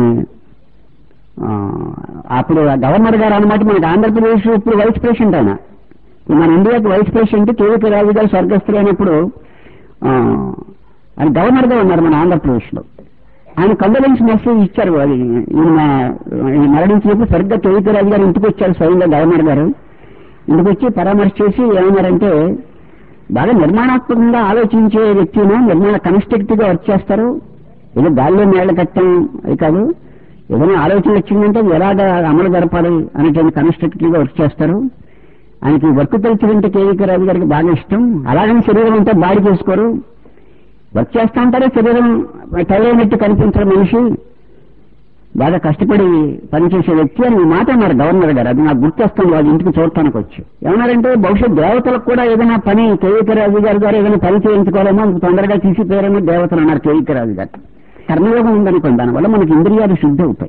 ఆ, అప్పుడు ఆ గవర్నర్ గారు అనమాట మనకి ఆంధ్రప్రదేశ్ ఇప్పుడు వైస్ ప్రెసిడెంట్ ఆయన ఇప్పుడు మన ఇండియాకి వైస్ ప్రెసిడెంట్ కేవీకే రాజు గారు స్వర్గస్థులైనప్పుడు ఆ, ఆయన గవర్నర్ గా ఉన్నారు మన ఆంధ్రప్రదేశ్ లో ఆయన కండోలెన్స్ మెసేజ్ ఇచ్చారు అది ఈయన ఈయన మరణించినప్పుడు సరిగ్గా కేవీకే రాజు గారు ఇంటికి వచ్చారు స్వయంగా గవర్నర్ గారు ఇంటికి వచ్చి పరామర్శ చేసి ఏమన్నారంటే బాగా నిర్మాణాత్మకంగా ఆలోచించే వ్యక్తిను నిర్మాణ కన్స్ట్రక్టివ్ గా వర్క్ చేస్తారు ఏదో గాల్లో నేళ్ల కట్టం అది కాదు ఏదైనా ఆలోచన వచ్చిందంటే అది ఎలాగ అమలు జరపాలి అనేటువంటి కన్స్ట్రక్టివ్ గా వర్క్ చేస్తారు ఆయనకి వర్క్ తెలిసిందంటే కేవీకే రాజు గారికి బాగా ఇష్టం అలాగని శరీరం అంతా బాడీ చేసుకోరు వర్క్ చేస్తా ఉంటారే శరీరం టైలైనట్టు కనిపించడం మనిషి బాగా కష్టపడి పనిచేసే వ్యక్తి అని ఈ మాట అన్నారు గవర్నర్ గారు అది నాకు గుర్తొస్తుంది వాళ్ళ ఇంటికి చూడటానికి వచ్చి ఏమన్నారంటే బహుశా దేవతలకు కూడా ఏదైనా పని కేవీకే రాజు గారి ద్వారా ఏదైనా పని చేయించుకోవాలేమో అంత తొందరగా తీసిపోయారేమో దేవతలు అన్నారు కేవీకే రాజు గారు కర్మయోగం ఉందనుకోండి దానివల్ల మనకి ఇంద్రియాలు శుద్ధి అవుతాయి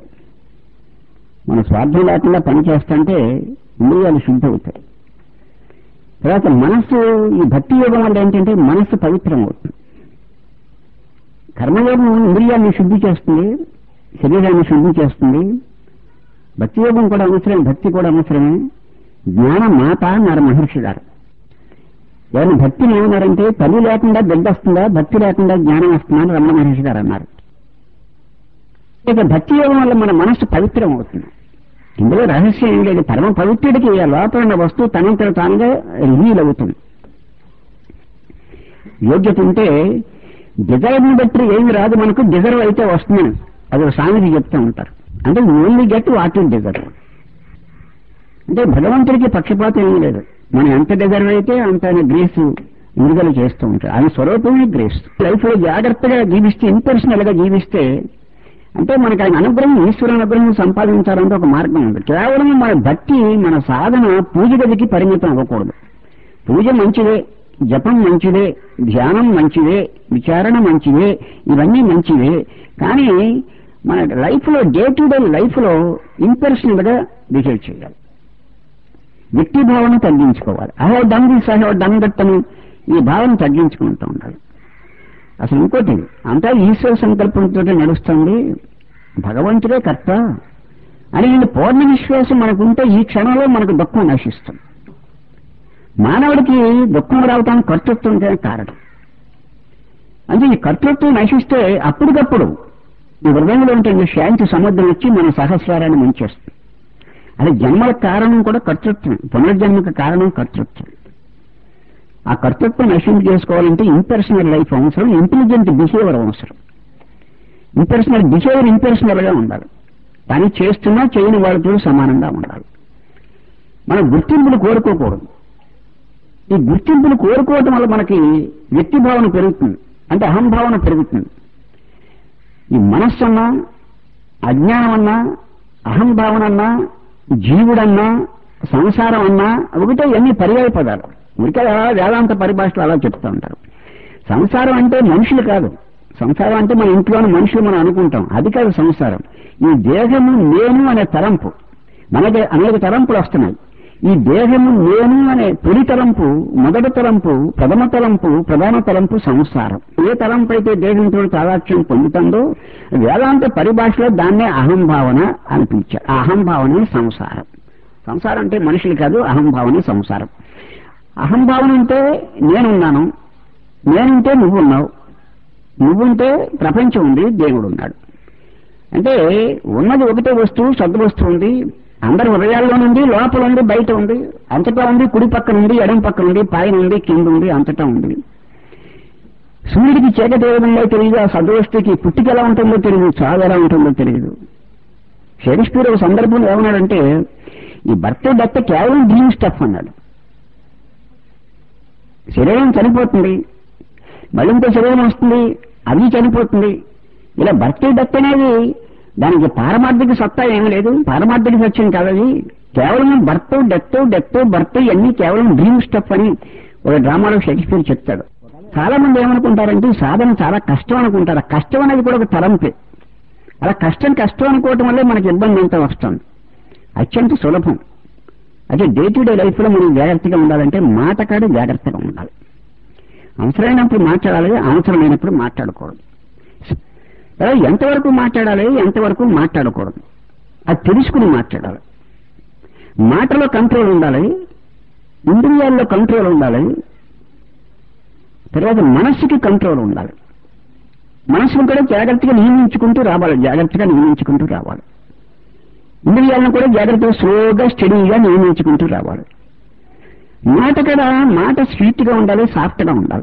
మన స్వార్థం లేకుండా పని చేస్తుంటే ఇంద్రియాలు శుద్ధి అవుతాయి తర్వాత మనస్సు ఈ భక్తి యోగం వల్ల ఏంటంటే మనస్సు పవిత్రం అవుతుంది కర్మయోగం ఇంద్రియాన్ని శుద్ధి చేస్తుంది శరీరాన్ని శుద్ధి చేస్తుంది భక్తి యోగం కూడా అవసరమే భక్తి కూడా అవసరమే జ్ఞాన మాత అన్నారు మహర్షి గారు ఎవరిని భక్తిని ఏమన్నారంటే తల్లి లేకుండా బిడ్డ వస్తుందా భక్తి లేకుండా జ్ఞానం వస్తుందా అని రమణ మహర్షి గారు అన్నారు ఇక భక్తి యోగం వల్ల మన మనస్సు పవిత్రం అవుతుంది ఇందులో రహస్యం ఏం లేదు పరమ పవిత్రుడికి ఆ లోపల ఉన్న వస్తువు తనంతట తానుగా రివీల్ అవుతుంది యోగ్యత ఉంటే డిజైర్ని బట్టి ఏమి రాదు మనకు డిజర్వ్ అయితే వస్తుందని అది ఒక సామెత చెప్తూ ఉంటారు అంటే only get what you deserve అంటే భగవంతుడికి పక్షపాతం ఏమీ లేదు మనం ఎంత డిజర్వ్ అయితే అంత ఆయన గ్రేస్ విడుదల చేస్తూ ఉంటాడు ఆయన స్వరూపమే గ్రేస్ లైఫ్ లో జాగ్రత్తగా జీవిస్తే ఇంపర్సనల్ గా జీవిస్తే అంటే మనకి ఆయన అనుగ్రహం ఈశ్వర అనుగ్రహం సంపాదించాలంటే ఒక మార్గం ఉంది కేవలం మన భక్తి మన సాధన పూజ గదికి పరిమితం అవ్వకూడదు పూజ మంచిదే జపం మంచిదే ధ్యానం మంచిదే విచారణ మంచిదే ఇవన్నీ మంచివే కానీ మన లైఫ్ లో డే టు డే లైఫ్ లో ఇంపర్సనల్ గా బిహేవ్ చేయాలి వ్యక్తి భావన తగ్గించుకోవాలి I have done this I have done that అని ఈ భావన తగ్గించుకుంటూ ఉండాలి అసలు ఇంకోటి అంతా ఈశ్వర సంకల్పంతో నడుస్తుంది భగవంతుడే కర్త అని ఈ పూర్ణ విశ్వాసం మనకుంటే ఈ క్షణంలో మనకు దుఃఖం నశిస్తుంది మానవుడికి దుఃఖం రావటానికి కర్తృత్వం ఉంటే కారణం అంటే ఈ కర్తృత్వం నశిస్తే అప్పటికప్పుడు ఈ హృదయంలో ఉంటుంది శాంతి సముద్రం వచ్చి మన సహస్రారాన్ని ముంచేస్తుంది అది జన్మల కారణం కూడా కర్తృత్వం పునర్జన్మకు కారణం కర్తృత్వం ఆ కర్తృత్వం నశింపు చేసుకోవాలంటే ఇంపర్సనల్ లైఫ్ అవసరం ఇంటెలిజెంట్ బిహేవియర్ అవసరం ఇంపర్సనల్ బిహేవియర్ ఇంపర్సనల్ గా ఉండాలి పని చేస్తున్నా చేయని వాళ్ళతో సమానంగా ఉండాలి మనం గుర్తింపులు కోరుకోకూడదు ఈ గుర్తింపులు కోరుకోవటం వల్ల మనకి వ్యక్తి భావన పెరుగుతుంది అంటే అహంభావన పెరుగుతుంది ఈ మనస్సన్నా అజ్ఞానం అన్నా అహంభావన అన్నా జీవుడన్నా సంసారం అన్నా ఒకటే ఎన్ని పర్యాయ పదాలు ఊరికే అలా వేదాంత పరిభాషలో అలా చెప్తూ ఉంటారు సంసారం అంటే మనుషులు కాదు సంసారం అంటే మన ఇంట్లోని మనుషులు మనం అనుకుంటాం అది కాదు సంసారం ఈ దేహము నేను అనే తలంపు మనకి అనేక తలంపులు వస్తున్నాయి ఈ దేహము నేను అనే తొలి తలంపు మొదటి తలంపు ప్రథమ తలంపు ప్రధాన తలంపు సంసారం ఏ తలంపు అయితే దేహంతో తాదాత్యం పొందుతుందో వేదాంత పరిభాషలో దాన్నే అహంభావన అని పిలిచారు ఆ అహంభావనే సంసారం సంసారం అంటే మనుషులు కాదు అహంభావనే సంసారం అహంభావన అంటే నేనున్నాను నేనుంటే నువ్వున్నావు నువ్వుంటే ప్రపంచం ఉంది దేవుడు ఉన్నాడు అంటే ఉన్నది ఒకటే వస్తువు సద్వస్తువు ఉంది అందరి హృదయాల్లో ఉంది లోపల ఉంది బయట ఉంది అంతటా ఉంది కుడి పక్కన ఉంది ఎడం పక్కన ఉంది పైన ఉంది కింద ఉంది అంతటా ఉంది సూర్యుడికి చీకటి ఏ విధంగా తెలియదు ఆ సద్వస్తుకి పుట్టిక ఎలా ఉంటుందో తెలియదు చావు ఎలా ఉంటుందో తెలియదు షేక్స్పియర్ ఒక సందర్భంలో ఏమన్నాడంటే ఈ బర్త్ డెత్ కేవలం డ్రీమ్ స్టఫ్ అన్నాడు శరీరం చనిపోతుంది మళ్ళీ ఇంకో శరీరం వస్తుంది అది చనిపోతుంది ఇలా బర్త్ డెత్ అనేది దానికి పారమార్థిక సత్తా ఏమీ లేదు పారమార్థిక సత్యం కాదది కేవలం బర్త్ డెత్ డెత్ బర్త్ ఇవన్నీ కేవలం డ్రీమ్ స్టఫ్ అని ఒక డ్రామాలో షేక్స్పియర్ చెప్తాడు చాలా మంది ఏమనుకుంటారంటే సాధన చాలా కష్టం అనుకుంటారు ఆ కష్టం అనేది కూడా ఒక తలంపే అలా కష్టం కష్టం అనుకోవటం వల్లే మనకి ఇబ్బంది అంతా వస్తుంది అత్యంత సులభం అయితే డే టు డే లైఫ్ లో మనం జాగ్రత్తగా ఉండాలంటే మాట కాడ జాగ్రత్తగా ఉండాలి అవసరమైనప్పుడు మాట్లాడాలి అవసరం లేనప్పుడు మాట్లాడకూడదు అలా ఎంతవరకు మాట్లాడాలి ఎంతవరకు మాట్లాడకూడదు అది తెలుసుకుని మాట్లాడాలి మాటలో కంట్రోల్ ఉండాలి ఇంద్రియాల్లో కంట్రోల్ ఉండాలి తర్వాత మనస్సుకి కంట్రోల్ ఉండాలి మనస్సును కూడా జాగ్రత్తగా నియమించుకుంటూ రావాలి జాగ్రత్తగా నియమించుకుంటూ రావాలి ఇంద్రియాలను కూడా జాగ్రత్తగా స్లోగా స్టడీగా నియమించుకుంటూ రావాలి మాట కూడా మాట స్వీట్ గా ఉండాలి సాఫ్ట్ గా ఉండాలి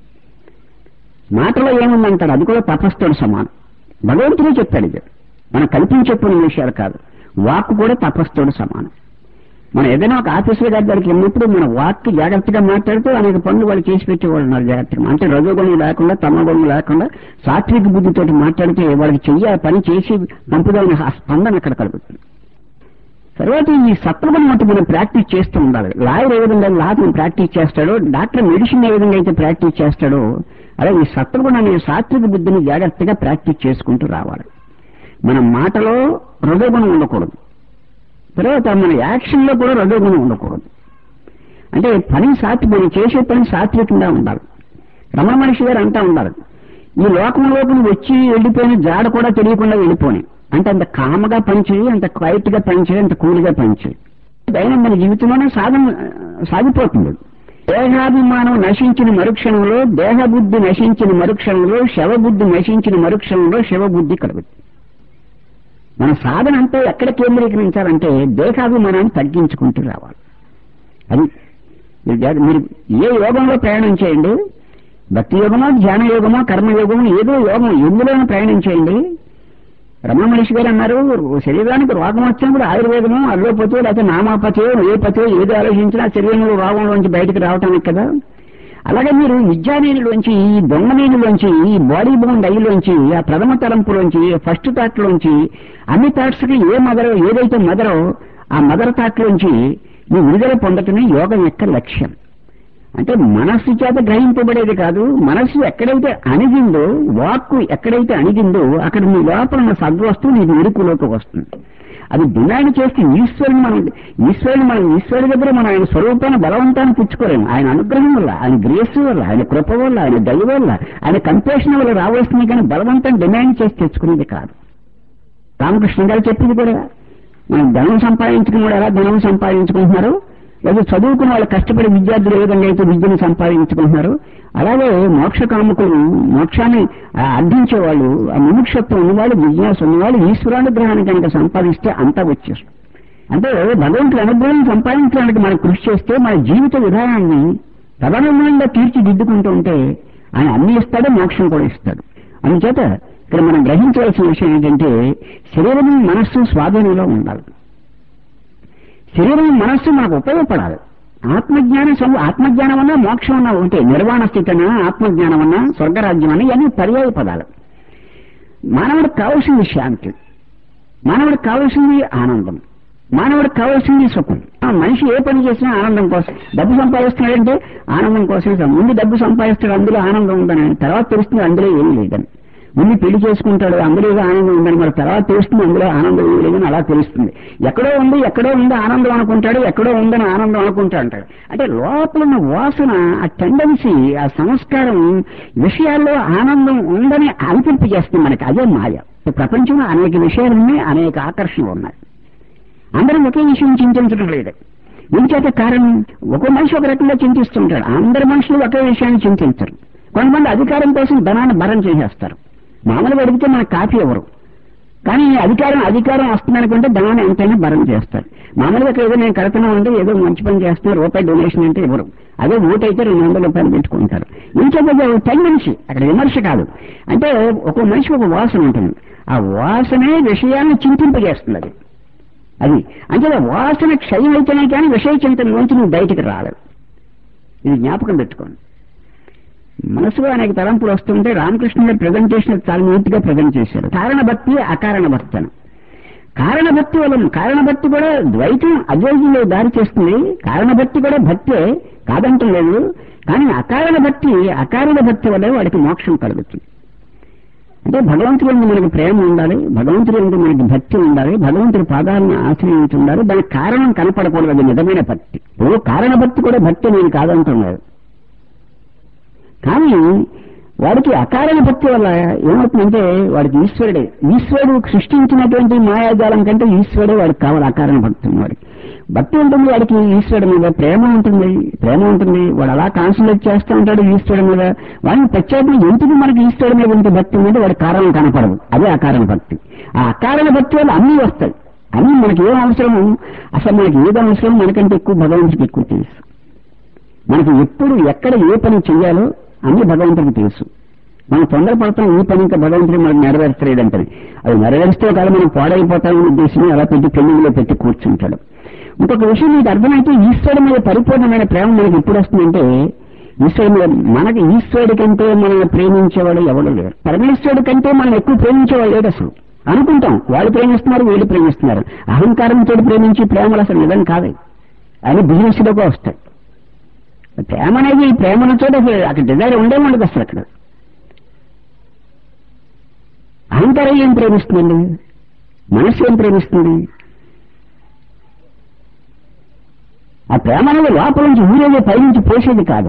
మాటలో ఏముందంటారు అది కూడా తపస్సుతో సమానం భగవంతుడే చెప్పాడు ఇది మనం కల్పించెప్పుకునే విషయాలు కాదు వాక్ కూడా తపస్సుతో సమానం మనం ఏదైనా ఒక ఆఫీసర్ గారి దగ్గరికి వెళ్ళినప్పుడు మన వాక్ జాగ్రత్తగా మాట్లాడుతూ అనేక పనులు వాళ్ళు చేసి పెట్టేవాళ్ళు ఉన్నారు జాగ్రత్తగా అంటే రజోగుణం లేకుండా తమగుణం లేకుండా సాత్విక బుద్ధితోటి మాట్లాడితే వాళ్ళకి చెయ్యి ఆ పని చేసి పంపుదామని ఆ స్పందన అక్కడ కలుగుతుంది తర్వాత ఈ సత్వగుణం మటు మనం ప్రాక్టీస్ చేస్తూ ఉండాలి లాయర్ ఏ విధంగా లా ప్రాక్టీస్ చేస్తాడో డాక్టర్ మెడిసిన్ ఏ విధంగా అయితే ప్రాక్టీస్ చేస్తాడో అలా ఈ సత్వగుణాన్ని సాత్విక బుద్ధిని జాగ్రత్తగా ప్రాక్టీస్ చేసుకుంటూ రావాలి మన మాటలో హృదయగుణం ఉండకూడదు తర్వాత మన యాక్షన్ లో కూడా రజోగుణం ఉండకూడదు అంటే పని సాత్వి మనం చేసే పని సాత్వికంగా ఉండాలి రమణ మనిషి గారు అంటా ఉండాలి ఈ లోకంలోకి వచ్చి వెళ్ళిపోయిన జాడ కూడా తెలియకుండా వెళ్ళిపోయి అంటే అంత కామగా పనిచేయి అంత క్వైట్ గా పనిచేయి అంత కూల్గా పనిచేయి దైనందిన జీవితంలోనే సాధన సాగిపోతుంది దేహాభిమానం నశించిన మరుక్షణంలో దేహబుద్ధి నశించిన మరుక్షణంలో శవబుద్ధి నశించిన మరుక్షణంలో శివబుద్ధి కలుగుతుంది మన సాధన అంతా ఎక్కడ కేంద్రీకరించాలంటే దేహాభిమానాన్ని తగ్గించుకుంటూ రావాలి అది మీరు జాగ్ర- మీరు ఏ యోగంలో ప్రయాణం చేయండి భక్తి యోగమో ధ్యాన యోగమో కర్మయోగమో ఏదో యోగం ఎందులోనూ ప్రయాణం చేయండి రమణ మనిషి గారు అన్నారు శరీరానికి రోగం వచ్చినప్పుడు ఆయుర్వేదము అల్లోపతి లేకపోతే నామాపతి ఏ పతి ఏది ఆలోచించినా శరీరంలో రోగంలోంచి బయటకు రావటానికి కదా అలాగే మీరు విద్యానీయులోంచి ఈ దొంగ నీళ్ళలోంచి ఈ బాడీ బౌండ్ అయ్యిలోంచి ఆ ప్రథమ తలంపులోంచి ఫస్ట్ థాట్ లోంచి అన్ని థాట్స్ కి ఏ మదరో ఏదైతే మదరో ఆ మదర్ థాట్ లోంచి మీ విడుదల పొందటమే యోగం యొక్క లక్ష్యం అంటే మనస్సు చేత గ్రహింపబడేది కాదు మనస్సు ఎక్కడైతే అణిగిందో వాక్కు ఎక్కడైతే అణిగిందో అక్కడ మీ లోపల ఉన్న సద్వస్తువు నీకు ఇరుకులోకి వస్తుంది అది డిమాండ్ చేస్తే ఈశ్వరుని మనం ఈశ్వరుని మనం ఈశ్వరుడి దగ్గర మనం ఆయన స్వరూపాన్ని బలవంతాన్ని పుచ్చుకోలేము ఆయన అనుగ్రహం వల్ల ఆయన గ్రేస్ వల్ల ఆయన కృప వల్ల ఆయన దయ వల్ల ఆయన కంపేషన్ వల్ల రావాల్సింది కానీ బలవంతం డిమాండ్ చేసి తెచ్చుకునేది కాదు రామకృష్ణ గారు చెప్పింది కూడా మనం ధనం సంపాదించుకుని కూడా ఎలా ధనం సంపాదించుకుంటున్నారు లేదా చదువుకున్న వాళ్ళు కష్టపడి విద్యార్థులు ఏ విధంగా అయితే విద్యను సంపాదించుకుంటున్నారు అలాగే మోక్ష కాముకులు మోక్షాన్ని ఆ, అర్థించే వాళ్ళు ఆ ముముక్షత్వం ఉన్నవాళ్ళు జిజ్ఞాస ఉన్నవాళ్ళు ఈశ్వరానుగ్రహాన్ని కనుక సంపాదిస్తే అంతా వచ్చేస్తుంది అంటే భగవంతుడి అనుగ్రహం సంపాదించడానికి మనం కృషి చేస్తే మన జీవిత విధానాన్ని ప్రధానంగా తీర్చిదిద్దుకుంటూ ఉంటే ఆయన అన్ని ఇస్తాడు మోక్షం కూడా ఇస్తాడు అందుచేత ఇక్కడ మనం గ్రహించవలసిన విషయం ఏంటంటే శరీరం మనస్సు స్వాధీనంలో ఉండాలి శరీరం మనస్సు మనకు ఉపయోగపడాలి ఆత్మజ్ఞానం సమ ఆత్మజ్ఞానం అన్నా మోక్షం అన్నా ఒకటే నిర్వాణ స్థితి అన్నా ఆత్మజ్ఞానం అన్నా స్వర్గరాజ్యం అన్నా ఇవన్నీ పర్యాయ పదాలు మానవుడికి కావాల్సింది శాంతి మానవుడికి కావాల్సింది ఆనందం మానవుడికి కావాల్సింది సుఖం ఆ మనిషి ఏ పని చేసినా ఆనందం కోసం డబ్బు సంపాదిస్తున్నాడంటే ఆనందం కోసమే సం- ముందు డబ్బు సంపాదిస్తాడు అందులో ఆనందం ఉందని తర్వాత తెలుస్తుంది అందులో ఏమీ లేదని ముందు పెళ్లి చేసుకుంటాడు అందులో ఏదో ఆనందం ఉందని మరి తర్వాత తెలుస్తుంది అందులో ఆనందం ఏమీ లేదని అలా తెలుస్తుంది ఎక్కడో ఉంది ఎక్కడో ఉంది ఆనందం అనుకుంటాడు ఎక్కడో ఉందని ఆనందం అనుకుంటా అంటాడు అంటే లోపల ఉన్న వాసన ఆ టెండెన్సీ ఆ సంస్కారం విషయాల్లో ఆనందం ఉందని అనిపింపజేస్తుంది మనకి అదే మాయ ప్రపంచంలో అనేక విషయాలు ఉన్నాయి అనేక ఆకర్షణలు ఉన్నాయి అందరం ఒకే విషయం చింతించడం లేదు ఇంకేత కారణం ఒక మనిషి ఒక రకంగా చింతిస్తుంటాడు అందరి మనుషులు ఒకే విషయాన్ని చింతించరు కొంతమంది అధికారం కోసం ధనాన్ని భరం చేసేస్తారు మామూలుగా అడిగితే మనకు కాఫీ ఎవరు కానీ అధికారం అధికారం వస్తుందనుకుంటే ధనాన్ని ఎంతైనా భరం చేస్తారు మామూలుగా ఇక్కడ ఏదో నేను కడుతున్నాం అంటే ఏదో మంచి పని చేస్తున్నా రూపాయి డొనేషన్ అంటే ఇవ్వరు అదే ఓటు అయితే రెండు వందల రూపాయలు పెట్టుకుంటారు ఇంకేదో టెండెన్సీ అక్కడ విమర్శ కాదు అంటే ఒక మనిషికి ఒక వాసన ఉంటుంది ఆ వాసనే విషయాన్ని చింతింపజేస్తుంది అది అది అంటే వాసన క్షయం అయితేనే కానీ విషయ చింతనలోంచి నువ్వు బయటికి రాలేవు ఇది జ్ఞాపకం పెట్టుకోండి మనసులో అనేక తలంపులు వస్తుంటే రామకృష్ణుడి ప్రజెంటేషన్ చాలా నీట్ గా ప్రజెంట్ చేశారు కారణ భక్తి అకారణ భక్తి అని కారణ భక్తి వల్ల కారణ భక్తి కూడా ద్వైతం అద్వైతంలో దారి చేస్తుంది కారణ భక్తి కూడా భక్తే కాదంటం లేదు కానీ అకారణ భక్తి అకారణ భక్తి వల్ల వాడికి మోక్షం కలుగుతుంది అంటే భగవంతుడి మీద మనకి ప్రేమ ఉండాలి భగవంతుడి మీద మనకి భక్తి ఉండాలి భగవంతుడి పాదాలను ఆశ్రయించి ఉండాలి దానికి కారణం కనపడకూడదు అది నిజమైన భక్తి ఓ కారణ భక్తి కూడా భక్తి నేను కాదంటున్నారు కానీ వాడికి అకారణ భక్తి వల్ల ఏమవుతుందంటే వాడికి ఈశ్వరుడే ఈశ్వరుడు సృష్టించినటువంటి మాయాజాలం కంటే ఈశ్వరుడే వాడికి కావాలి అకారణ భక్తి వాడికి భక్తి ఉంటుంది వాడికి ఈశ్వరుడి మీద ప్రేమ ఉంటుంది ప్రేమ ఉంటుంది వాడు అలా కాన్సన్ట్రేట్ చేస్తూ ఉంటాడు ఈశ్వరుడి మీద వాడిని ప్రత్యేకంగా ఎందుకు మనకి ఈశ్వరుడి మీద ఉంటే భక్తి ఉందంటే వాడి కారణం కనపడదు అదే అకారణ భక్తి ఆ అకారణ భక్తి వల్ల అన్నీ వస్తాయి అన్నీ మనకి ఏం అవసరము అసలు మనకి ఏది అవసరం మనకంటే ఎక్కువ భగవంతుడికి ఎక్కువ తెలుసు మనకి ఎప్పుడు ఎక్కడ ఏ పని చెయ్యాలో అన్ని భగవంతుడికి తెలుసు మనం తొందరపడతాం ఈ పని ఇంకా భగవంతుడు మనకు నెరవేర్చలేదంటది అది నెరవేరిస్తే కాదు మనం పాడైపోతామని ఉద్దేశం అలా పెట్టి పెళ్లిలో పెట్టి కూర్చుంటాడు ఇంకొక విషయం మీకు అర్థమైతే ఈశ్వరుడి మీద పరిపూర్ణమైన ప్రేమ మనకి ఎప్పుడు వస్తుందంటే ఈశ్వరుడి మీద మనకి ఈశ్వరుడి కంటే మనల్ని ప్రేమించేవాడు ఎవడు లేరు పరమేశ్వరుడి కంటే మనం ఎక్కువ ప్రేమించేవాడు లేడు అసలు అనుకుంటాం వాళ్ళు ప్రేమిస్తున్నారు వీళ్ళు ప్రేమిస్తున్నారు అహంకారంతో ప్రేమించి ప్రేమలు అసలు నిజం కాదు అవి బిజినెస్ లోకి వస్తాయి ప్రేమ అనేది ప్రేమన చోట అక్కడ డిజైర్ ఉండే ఉండదు అసలు అక్కడ అహంకారం ఏం ప్రేమిస్తుందండి మనస్సు ఏం ప్రేమిస్తుంది ఆ ప్రేమ అనేది లోపల నుంచి ఊరేగే పైనుంచి పోసేది కాదు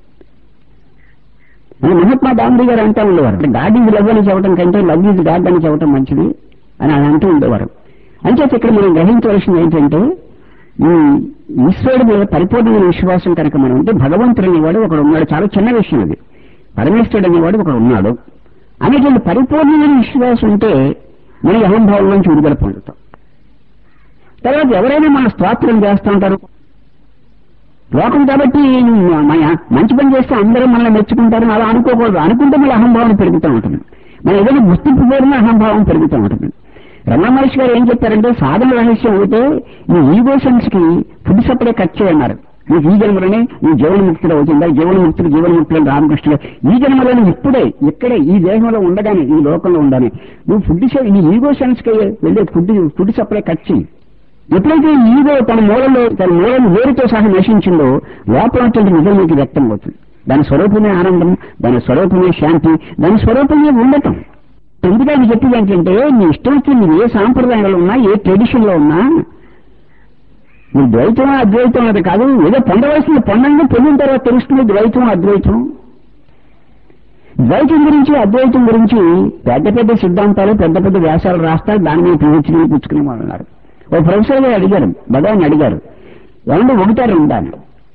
అని మహాత్మా గాంధీ గారు అంటూ ఉండేవారు గాడ్ ఈజ్ లవ్ అని చెప్పడం కంటే లవ్ ఈజ్ గాడ్ అని చెప్పడం మంచిది అని ఆయన అంటూ ఉండేవారు అంచేత ఇక్కడ మనం గ్రహించవలసింది ఏంటంటే ఈ ఈశ్వరుడి మీద పరిపూర్ణమైన విశ్వాసం కనుక మనం ఉంటే భగవంతుడు అనేవాడు ఒకడు ఉన్నాడు చాలా చిన్న విషయం అది పరమేశ్వరుడు అనేవాడు ఒకడు ఉన్నాడు అనేటువంటి పరిపూర్ణమైన విశ్వాసం ఉంటే మన ఈ అహంభావం నుంచి విడుదల పొందుతాం తర్వాత ఎవరైనా మన స్తోత్రం చేస్తూ ఉంటారు లోకం కాబట్టి మన మంచి పని చేస్తే అందరూ మనల్ని మెచ్చుకుంటారని అలా అనుకోకూడదు అనుకుంటే మళ్ళీ అహంభావం పెరుగుతూ ఉంటుంది మన ఏదైనా గుర్తింపు పోయినా అహంభావం పెరుగుతూ ఉంటుంది రమణ మహర్షి గారు ఏం చెప్పారంటే సాధన రహస్యం అయితే ఈ ఈగోషన్స్ కి ఫుడ్ సప్లై కట్ చేయన్నారు నీకు ఈ జన్మలోనే నీ జీవన ముక్తులు అవుతుందా జీవన ముక్తులు జీవన ముక్తులు రామకృష్ణ గారు ఈ జన్మలోనే ఇప్పుడే ఇక్కడే ఈ దేహంలో ఉండగానే ఈ లోకంలో ఉండగానే నువ్వు ఫుడ్ ఈ ఈగోషన్స్ కి వెళ్ళే ఫుడ్ ఫుడ్ సప్లై కట్ చేయి ఎప్పుడైతే ఈగో తన మూలంలో తన మూలం వేరుతో సహా నశించిందో లోపల ఉన్నటువంటి నిజం నీకు వ్యక్తం అవుతుంది దాని స్వరూపమే ఆనందం దాని స్వరూపమే శాంతి దాని స్వరూపమే ఉండటం ఎందుకని చెప్పింది ఏంటంటే నీ ఇష్టం వచ్చింది నువ్వు ఏ సాంప్రదాయంలో ఉన్నా ఏ ట్రెడిషన్ లో ఉన్నా నువ్వు ద్వైతం అద్వైతం అది కాదు ఏదో పొందవలసింది పొందంగా పొందిన తర్వాత తెలుస్తుంది ద్వైతం అద్వైతం ద్వైతం గురించి అద్వైతం గురించి పెద్ద పెద్ద సిద్ధాంతాలు పెద్ద పెద్ద వ్యాసాలు రాస్తారు దాని మీద పిహెచ్డీ పుచ్చుకునే వాళ్ళు ఉన్నారు ఓ ప్రొఫెసర్ గారు అడిగారు భగవాన్ అడిగారు ఏమంటే ఒకటారు ఉండాలి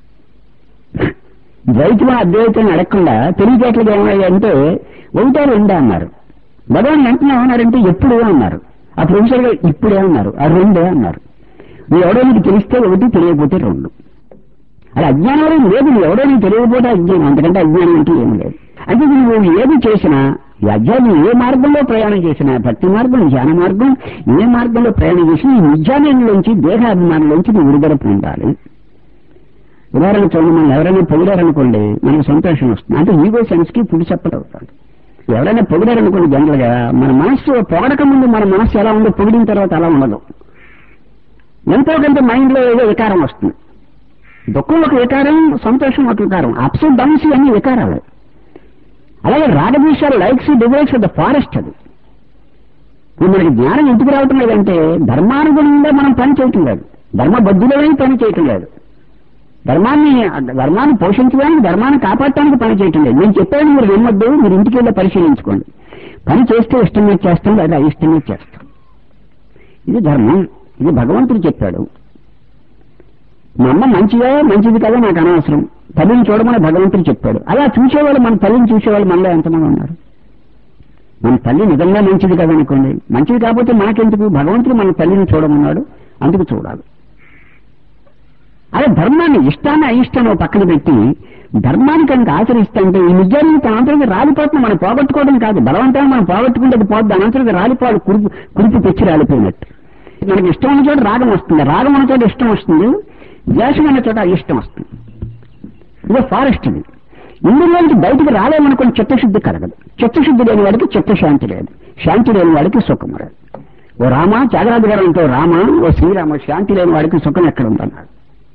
ద్వైతం అద్వైతం అడగకుండా తెలివితేటలుగా ఏమయ్యాయంటే ఒకటారు ఉందా అన్నారు భగవాన్ వెంటనే ఏమన్నారంటే ఎప్పుడు అన్నారు ఆ ప్రొఫెసర్ గారు ఇప్పుడే అన్నారు ఆ రెండే అన్నారు నువ్వు ఎవడో నీకు తెలిస్తే ఒకటి తెలియకపోతే రెండు అది అజ్ఞానం అనేది లేదు నువ్వు ఎవడో నీకు తెలియకపోతే అజ్ఞానం అంతకంటే అజ్ఞానం అంటే ఏం లేదు అంటే నువ్వు ఏది చేసినా ఈ అజ్ఞానం ఏ మార్గంలో ప్రయాణం చేసినా భక్తి మార్గం ధ్యాన మార్గం ఏ మార్గంలో ప్రయాణం చేసినా ఈ విజ్ఞానంలోంచి దేహాభిమానంలోంచి నువ్వు విడుదల పొందాలి ఉదాహరణ చూడండి మనం ఎవరైనా పొగిడారనుకోండి మనకు సంతోషం వస్తుంది అంటే ఈగో సెన్స్ కి పుడి చెప్పడవుతాడు ఎవరైనా పొగిడారనుకోండి జనరల్ గా మన మనస్సు పొగడక ముందు మన మనస్సు ఎలా ఉందో పొగిడిన తర్వాత అలా ఉండదు ఎంతో కొంత మైండ్ లో ఏదో వికారం వస్తుంది దుఃఖం ఒక వికారం సంతోషం ఒక వికారం అప్స్ డౌన్స్ అన్ని వికారాలు అలాగే రాగద్వేషాలు likes desires of the forest అది ఇప్పుడు మనకి జ్ఞానం ఎందుకు రావటం లేదంటే ధర్మానుగుణంగా మనం పని చేయటం లేదు ధర్మబద్ధులమై పని చేయటం లేదు ధర్మాన్ని ధర్మాన్ని పోషించడానికి ధర్మాన్ని కాపాడటానికి పని చేయటం లేదు నేను చెప్పాను మీరు వినొద్దు మీరు ఇంటికి వెళ్ళి పరిశీలించుకోండి పని చేస్తే ఇష్టం మీద చేస్తాం లేదా అయిష్టం మీద చేస్తాం ఇది ధర్మం ఇది భగవంతుడు చెప్పాడు మా అమ్మ మంచిగా మంచిది కదా నాకు అనవసరం తల్లిని చూడమని భగవంతుడు చెప్పాడు అలా చూసేవాళ్ళు మన తల్లిని చూసేవాళ్ళు మనలో ఎంతమంది ఉన్నారు మన తల్లి నిజంగా మంచిది కదనుకోండి మంచిది కాకపోతే మనకెందుకు భగవంతుడు మన తల్లిని చూడమన్నాడు అందుకు చూడాలి అదే ధర్మాన్ని ఇష్టాన్ని అయిష్టాన్ని ఓ పక్కన పెట్టి ధర్మాన్ని కనుక ఆచరిస్తుంటే ఈ నిజాన్ని తన అంతరికి రాలిపోతుంది మనం పోగొట్టుకోవడం కాదు బలవంతాన్ని మనం పోగొట్టుకుంటే అది పోద్ది దాని అంతరికి రాలిపోవాలి కురుపు కురిపి తెచ్చి రాలిపోయినట్టు మనకి ఇష్టం ఉన్న చోట రాగం వస్తుంది రాగం ఉన్న చోట ఇష్టం వస్తుంది ద్వేషం ఉన్న చోట ఇష్టం వస్తుంది ఇదే ఫారెస్ట్ ఇది ఇందులోంచి బయటికి రాలేమనుకుని చిత్తశుద్ధి కలగదు చిత్తశుద్ధి లేని వాడికి చిత్తశాంతి లేదు శాంతి లేని వాడికి సుఖం రాదు ఓ రామ త్యాగరాజు గారు అంటూ రామ ఓ శ్రీరామ శాంతి లేని వాడికి సుఖం ఎక్కడ ఉందన్నాడు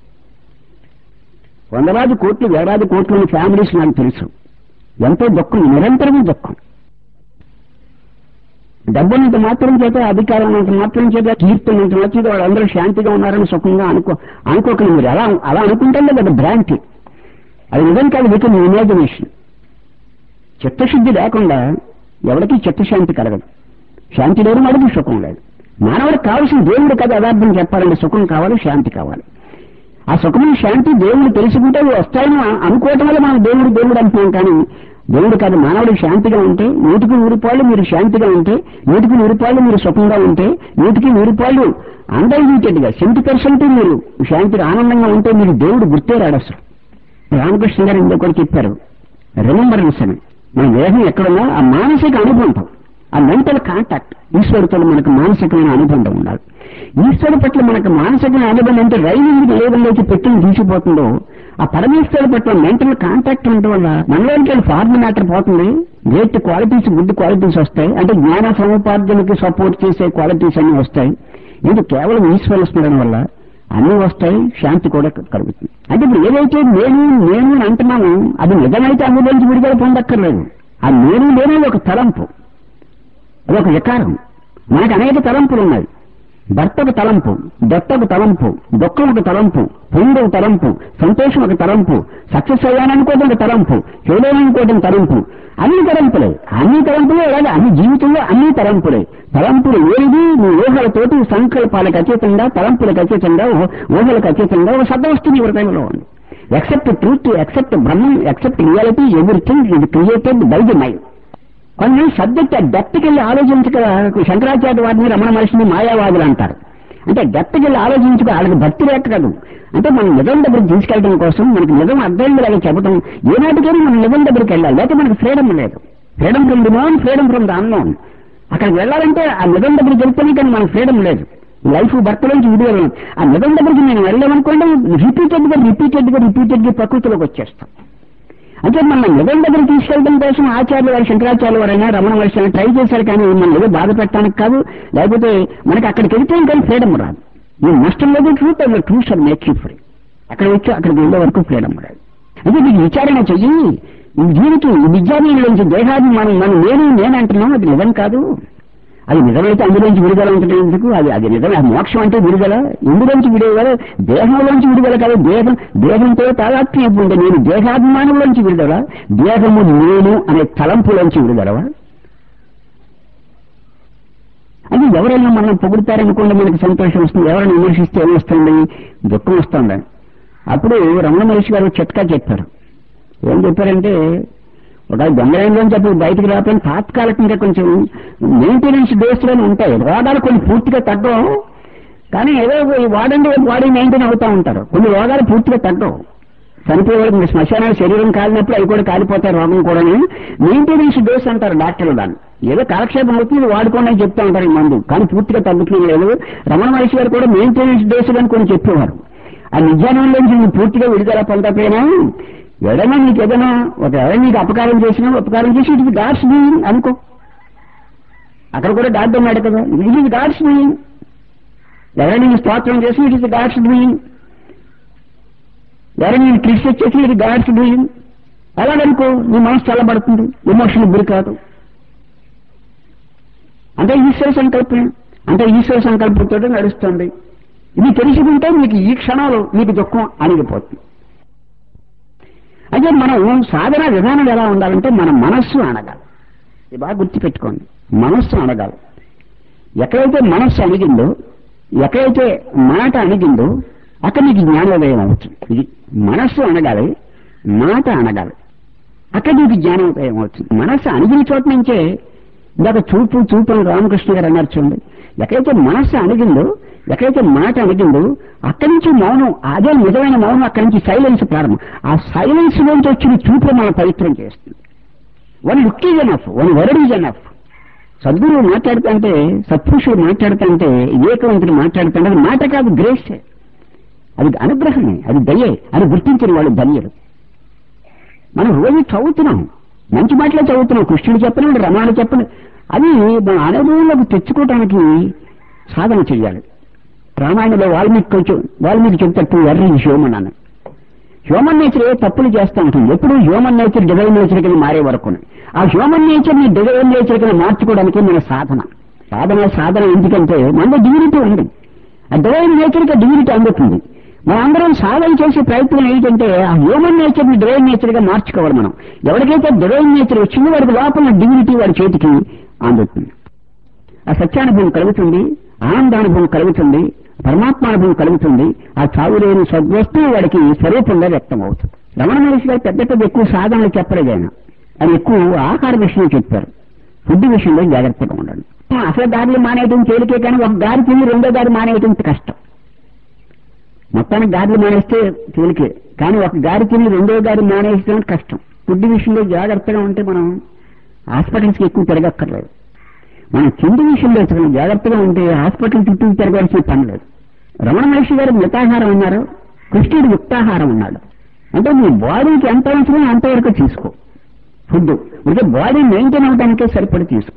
వందలాది కోట్లు వేలాది కోట్లు ఉన్న ఫ్యామిలీస్ నాకు తెలుసు ఎంతో దుఃఖం నిరంతరమే దుఃఖం డబ్బునంత మాత్రం చేత అధికారం ఉన్నంత మాత్రం చేత కీర్తనంత మాత్రం చేత వాళ్ళందరూ శాంతిగా ఉన్నారని సుఖంగా అనుకో అనుకోకండి మీరు అలా అలా అనుకుంటే అది భ్రాంతి అది నిజం కాదు విత్ ఇమాజినేషన్ చిత్తశుద్ధి లేకుండా ఎవరికి చిత్తశాంతి కలగదు శాంతి లేని వాడికి సుఖం లేదు మానవుడికి కావాల్సిన దేవుడు కదా యథార్థం చెప్పాలంటే సుఖం కావాలి శాంతి కావాలి ఆ సుఖమైన శాంతి దేవుడు తెలుసుకుంటే అవి వస్తాయని అనుకోవటం వల్ల మనం దేవుడు దేవుడు అంటున్నాం కానీ దేవుడు కాదు మానవుడికి శాంతిగా ఉంటే నూటికి నూరు పాళ్ళు మీరు శాంతిగా ఉంటే నూటికి నూరు పాళ్ళు మీరు సుఖంగా ఉంటే నూటికి నూరు పాళ్ళు అన్డైల్యూటెడ్ గా సెంటీ పర్సెంట్ మీరు శాంతిగా ఆనందంగా ఉంటే మీరు దేవుడు గుర్తే రాడు అసలు రామకృష్ణ గారు ఇందులో కూడా చెప్పారు రిమెంబరెన్స్ అని మన దేహం ఎక్కడున్నా ఆ మానసిక అనుబంధం ఆ మెంటల్ కాంటాక్ట్ ఈశ్వరుతో మనకు మానసికమైన అనుబంధం ఉండాలి ఈశ్వరు పట్ల మనకు మానసికమైన అనుబంధం అంటే రైలు ఇంజిన్ ఏ విధంగా పెట్టుకుని తీసిపోతుందో ఆ పరమేశ్వరు పట్ల మెంటల్ కాంటాక్ట్ ఉండడం వల్ల మనలోనికి ఫార్మ్ మ్యాటర్ పోతుంది గ్రేట్ క్వాలిటీస్ గుడ్ క్వాలిటీస్ వస్తాయి అంటే జ్ఞాన సముపార్జనకి సపోర్ట్ చేసే క్వాలిటీస్ అన్ని వస్తాయి ఇది కేవలం ఈశ్వర స్మరణ వల్ల అన్ని వస్తాయి శాంతి కూడా కలుగుతుంది అంటే ఇప్పుడు ఏదైతే నేను నేను అని అంటున్నాను అది నిజమైతే అందులోంచి విడుదల పొందక్కర్లేదు ఆ నేను లేనేది ఒక తలంపు అది ఒక వికారం మనకు అనేక తలంపులు ఉన్నాయి భర్త ఒక తలంపు దత్త ఒక తలంపు దుఃఖం ఒక తలంపు పొందు ఒక తలంపు సంతోషం ఒక తలంపు సక్సెస్ అయ్యాననుకోవడం ఒక తలంపు చేయలేననుకోవడం తలంపు అన్ని తలంపులే అన్ని తలంపులే అలాగే అన్ని జీవితంలో అన్ని తలంపులే తలంపులు ఏది నీ ఊహలతోటి సంకల్పాలకు అతీతంగా తలంపులకు అతీతంగా ఊహ- ఊహలకు అతీతంగా ఒక శబ్దం వస్తుంది ఈ హృదయంలో ఉంది except truth except Brahman except reality everything ఇది క్రియేటెడ్ బై ది మైండ్ కొంచెం సబ్జెక్ట్ డెప్త్కి వెళ్ళి ఆలోచించక శంకరాచార్య వారిని రమణ మహర్షిని మాయావాదులు అంటారు అంటే డెప్త్కి వెళ్ళి ఆలోచించుకో వాళ్ళకి భక్తి లేక కాదు అంటే మనం నిజం దగ్గరికి తీసుకెళ్ళడం కోసం మనకి నిజం అర్థమైందిలాగా చెప్పడం ఏనాటికైనా మనం నిజం దగ్గరికి వెళ్ళాలి లేకపోతే మనకి ఫ్రీడమ్ లేదు freedom from the known freedom from the unknown అక్కడికి వెళ్ళాలంటే ఆ నిజం దగ్గరికి వెళ్తేనే కానీ మనకు ఫ్రీడమ్ లేదు లైఫ్ భర్తలోంచి విడిగా ఆ నిజం దగ్గరికి నేను వెళ్ళామనుకోండి రిపీటెడ్ గా రిపీటెడ్ గా రిపీటెడ్ గా ప్రకృతిలోకి వచ్చేస్తాం అంటే మన నిజం దగ్గర తీసుకెళ్ళడం కోసం ఆచార్యులు వారు శంకరాచార్యులు వారైనా రమణ మహర్షి అయినా ట్రై చేశారు కానీ మన ఏదో బాధ పెట్టడానికి కాదు లేకపోతే మనకి అక్కడికి వెళ్తే కానీ ఫ్రీడమ్ రాదు ఈ నష్టం లేదు ట్రూత్ అది ట్రూత్ అది మేక్ యూ ఫ్రీ అక్కడ వచ్చి అక్కడికి వెళ్ళే వరకు ఫ్రీడమ్ రాదు అంటే మీకు విచారణ చెయ్యి ఈ దీనికి ఈ విద్యార్థుల దేహాన్ని మనం మనం నేను నేను అంటున్నాం అది నిజం కాదు అది నిజమైతే అందులోంచి విడుదల ఉంటుంది ఎందుకు అది అది నిజం అది మోక్షం అంటే విడుదల ఇందులోంచి విడుదల దేహంలోంచి విడుదల కాదు దేహం దేహంతో తాదాత్మ్యం ఉంటే నేను దేహాభిమానంలోంచి విడుదల దేహము నేను అనే తలంపులోంచి విడుదలవా అది ఎవరైనా మనం పొగుడతారనుకోండి మనకి సంతోషం వస్తుంది ఎవరైనా విమర్శిస్తే ఏమొస్తుంది దుఃఖం వస్తుంది అప్పుడు రమణ మహర్షి గారు చిట్కా చెప్పారు ఏం చెప్పారంటే ఒక గంగరాయంలోంచి అప్పుడు బయటికి రాకపోయినా తాత్కాలికంగా కొంచెం మెయింటెనెన్స్ డేస్లోనే ఉంటాయి రోగాలు కొన్ని పూర్తిగా తగ్గవు కానీ ఏదో ఈ వాడండి బాడీ మెయింటైన్ అవుతా ఉంటారు కొన్ని రోగాలు పూర్తిగా తగ్గవు చనిపోయేవాళ్ళకి ఇంకా శ్మశానాలు శరీరం కాలినప్పుడు అవి కూడా కాలిపోతాయి రోగం కూడా మెయింటెనెన్స్ డోస్ అంటారు డాక్టర్లు దాన్ని ఏదో కాలక్షేపం అవుతుంది ఇది వాడుకోండి అని చెప్తా ఉంటారు ఈ మందు కానీ పూర్తిగా తగ్గుతుంది లేదు రమణ మహర్షి గారు కూడా మెయింటెనెన్స్ డోస్ అని కొన్ని చెప్పేవారు ఆ నిజానంలోంచి నువ్వు పూర్తిగా విడుదల పొందకపోయినా ఎవరైనా నీకు ఏదైనా ఒక ఎవరైనా నీకు అపకారం చేసినా ఉపకారం చేసి ఇది గాడ్స్ డూయింగ్ అనుకో అక్కడ కూడా డాక్టర్ ఉన్నాడు కదా ఇది ఇది గాడ్స్ డూయింగ్ ఎవరైనా నీకు స్తోత్రం చేసి ఇట్ ఇస్ గాడ్స్ డూయింగ్ ఎవరైనా నేను క్రిస్టియన్ చేసి ఇది గాడ్స్ డూయింగ్ అలాగనుకో నీ మనసు చల్లబడుతుంది ఎమోషన్ గురి కాదు అంటే ఈశ్వర సంకల్పం అంటే ఈశ్వర సంకల్పంతో నడుస్తుంది ఇది తెలుసుకుంటే మీకు ఈ క్షణంలో మీకు దుఃఖం అణిగిపోతుంది అయితే మనం సాధన విధానం ఎలా ఉండాలంటే మన మనస్సు అనగాలి ఇది బాగా గుర్తుపెట్టుకోండి మనస్సు అనగాలి ఎక్కడైతే మనస్సు అణిగిందో ఎక్కడైతే మాట అణిగిందో అక్కడ నీకు జ్ఞానోదయం అవుతుంది ఇది మనస్సు అనగాలి మాట అనగాలి అక్కడ నీకు జ్ఞానోదయం అవుతుంది మనస్సు అణిగిన చోట నుంచే ఇందాక చూపు చూపు అని రామకృష్ణ గారు అన్నారు చూడండి ఎక్కడైతే మనస్సు అణిగిందో ఎక్కడైతే మాట అణిగిందో అక్కడి నుంచి మౌనం అదే నిజమైన మౌనం అక్కడి నుంచి సైలెన్స్ ప్రారంభం ఆ సైలెన్స్ నుంచి వచ్చిన చూపు మన పవిత్రం చేస్తుంది one look is enough one word is enough సద్గురువు మాట్లాడుతుంటే సత్పురుషుడు మాట్లాడుతుంటే వివేకవంతుడు మాట్లాడుతుంటే అది మాట కాదు గ్రేసే అది అనుగ్రహమే అది దయే అని గుర్తించిన వాళ్ళు ధన్యులు మనం రోజు చదువుతున్నాం మంచి మాటలే చదువుతున్నాం కృష్ణుడు చెప్పినాడు రమణుడు చెప్పిన అది మన అనుభవంలోకి తెచ్చుకోవటానికి సాధన చెయ్యాలి రామాయణంలో వాల్మీకి కొంచెం వాల్మీకి చెప్తే ఎర్రి హ్యూమన్ అని హ్యూమన్ నేచర్ ఏ తప్పులు చేస్తూ ఉంటుంది ఎప్పుడు హ్యూమన్ నేచర్ డివైన్ నేచర్ కింద మారే వరకు ఆ హ్యూమన్ నేచర్ ని డివైన్ నేచర్ కింద మార్చుకోవడానికి మన సాధన సాధన సాధన ఎందుకంటే మన డిగ్నిటీ ఉంది ఆ డివైన్ నేచర్ కి డిగ్నిటీ అందుతుంది మనం అందరం సాధన చేసే ప్రయత్నం ఏంటంటే ఆ హ్యూమన్ నేచర్ ని డివైన్ నేచర్ గా మార్చుకోవాలి మనం ఎవరికైతే డివైన్ నేచర్ వచ్చిందో వాడికి లోపల డిగ్నిటీ వాడి చేతికి అందుతుంది ఆ సత్యానుభవం కలుగుతుంది ఆనందానుభవం కలుగుతుంది పరమాత్మానుభవం కలుగుతుంది ఆ చావు లేని సద్వస్తువు వాడికి స్వరూపంగా వ్యక్తం అవుతుంది రమణ మహర్షి గారు పెద్ద పెద్ద ఎక్కువ సాధనలు చెప్పలేదు ఆయన ఆయన ఎక్కువ ఆహార విషయం చెప్పారు ఫుడ్ విషయంలో జాగ్రత్తగా ఉండండి అసలు దారిని మానేయటం తేలికే కానీ ఒక దారి తిని రెండో దారి మానేయటం కష్టం మొత్తానికి గారెలు మానేస్తే తేలికే కానీ ఒక గారి తిని రెండో గారి మానేయడం కష్టం ఫుడ్ విషయంలో జాగ్రత్తగా ఉంటే మనం హాస్పిటల్స్కి ఎక్కువ తిరగక్కర్లేదు మనం తిండి విషయంలో చాలా జాగ్రత్తగా ఉంటే హాస్పిటల్ చుట్టూ తిరగాల్సిన పని లేదు రమణ మహర్షి గారు మితాహారం ఉన్నారు కృష్ణుడు యుక్తాహారం ఉన్నాడు అంటే నీ బాడీకి ఎంత అవసరం అంతవరకు తీసుకో ఫుడ్ అంటే బాడీ మెయింటైన్ అవడానికే సరిపడి తీసుకో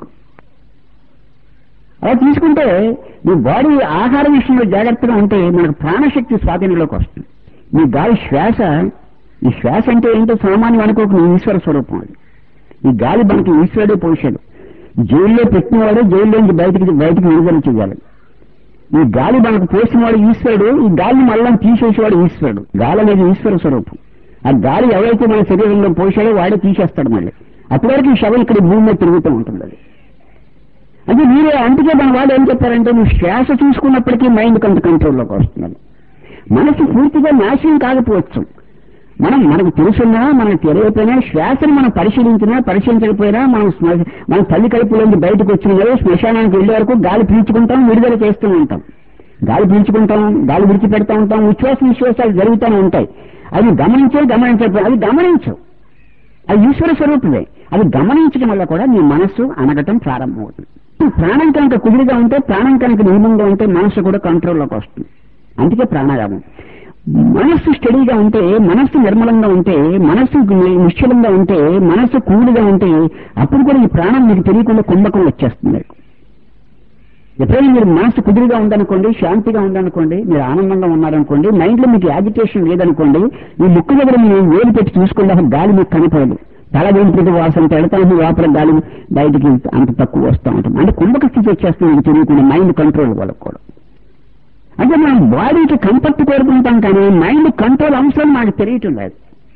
అలా తీసుకుంటే నీ బాడీ ఆహార విషయంలో జాగ్రత్తగా ఉంటే మనకు ప్రాణశక్తి స్వాధీనంలోకి వస్తుంది నీ గాలి శ్వాస ఈ శ్వాస అంటే ఏంటో సామాన్యం అనుకోక నీ ఈశ్వర స్వరూపం అది ఈ గాలి మనకి ఈశ్వరుడే పోషాడు జైల్లో పెట్టినవాడు జైల్లోంచి బయటికి బయటికి విడుదల చేయాలి ఈ గాలి మనకు పోసినవాడు ఈశ్వరుడు ఈ గాలిని మళ్ళా తీసేసేవాడు ఈశ్వరుడు గాలి అనేది ఈశ్వర స్వరూపం ఆ గాలి ఎవరైతే మన శరీరంలో పోసాడో వాడే తీసేస్తాడు మళ్ళీ అప్పటివరకు ఈ శవం ఇక్కడ భూమి మీద తిరుగుతూ ఉంటుంది అది అంటే మీరే అందుకే మన వాళ్ళు ఏం చెప్పారంటే నువ్వు శ్వాస చూసుకున్నప్పటికీ మైండ్ కొంత కంట్రోల్లోకి వస్తున్నది మనసు పూర్తిగా నాశనం కాకపోవచ్చు మనం మనకు తెలుసున్నా మనకు తెలియకపోయినా శ్వాసను మనం పరిశీలించినా పరిశీలించకపోయినా మనం శ్మ- మన తల్లి కడుపులోంచి బయటకు వచ్చిన కదా శ్మశానానికి వెళ్లే వరకు గాలి పీల్చుకుంటాం విడుదల చేస్తూ ఉంటాం గాలి పీల్చుకుంటాం గాలి విడిచిపెడతా ఉంటాం ఉచ్ఛ్వాస నిశ్వాసాలు జరుగుతూనే ఉంటాయి అవి గమనించే గమనించకపోయి అవి గమనించవు అది ఈశ్వర స్వరూపమే అది గమనించడం వల్ల కూడా నీ మనస్సు అనగటం ప్రారంభమవుతుంది ప్రాణం కనుక కుదిరిగా ఉంటే ప్రాణం కనుక నియమంగా ఉంటే మనస్సు కూడా కంట్రోల్లోకి వస్తుంది అందుకే ప్రాణాయామం మనస్సు స్టడీగా ఉంటే మనస్సు నిర్మలంగా ఉంటే మనస్సు ని- నిశ్చలంగా ఉంటే మనస్సు కూలిగా ఉంటే అప్పుడు కూడా ఈ ప్రాణం మీకు తెలియకుండా కుంభకం వచ్చేస్తుంది ఎప్పుడైనా మీరు మనస్సు కుదిరిగా ఉందనుకోండి శాంతిగా ఉందనుకోండి మీరు ఆనందంగా ఉన్నారనుకోండి మైండ్ లో మీకు యాజిటేషన్ లేదనుకోండి ఈ ముక్కు దగ్గర మీరు వేలు పెట్టి చూసుకుంటే అసలు గాలి మీకు కనపడదు తల వెంట్రుక వాసన పెడతాను లోపల గాలి బయటికి అంత తక్కువ వస్తూ ఉంటుంది అంటే కుంభక స్థితి వచ్చేస్తుంది మీకు తెలియకుండా మైండ్ కంట్రోల్ వాళ్ళకు కూడా అంటే మనం బాడీకి కంఫర్ట్ కోరుకుంటాం కానీ మైండ్ కంట్రోల్ అంశాలు మనకు తెలియటం లేదు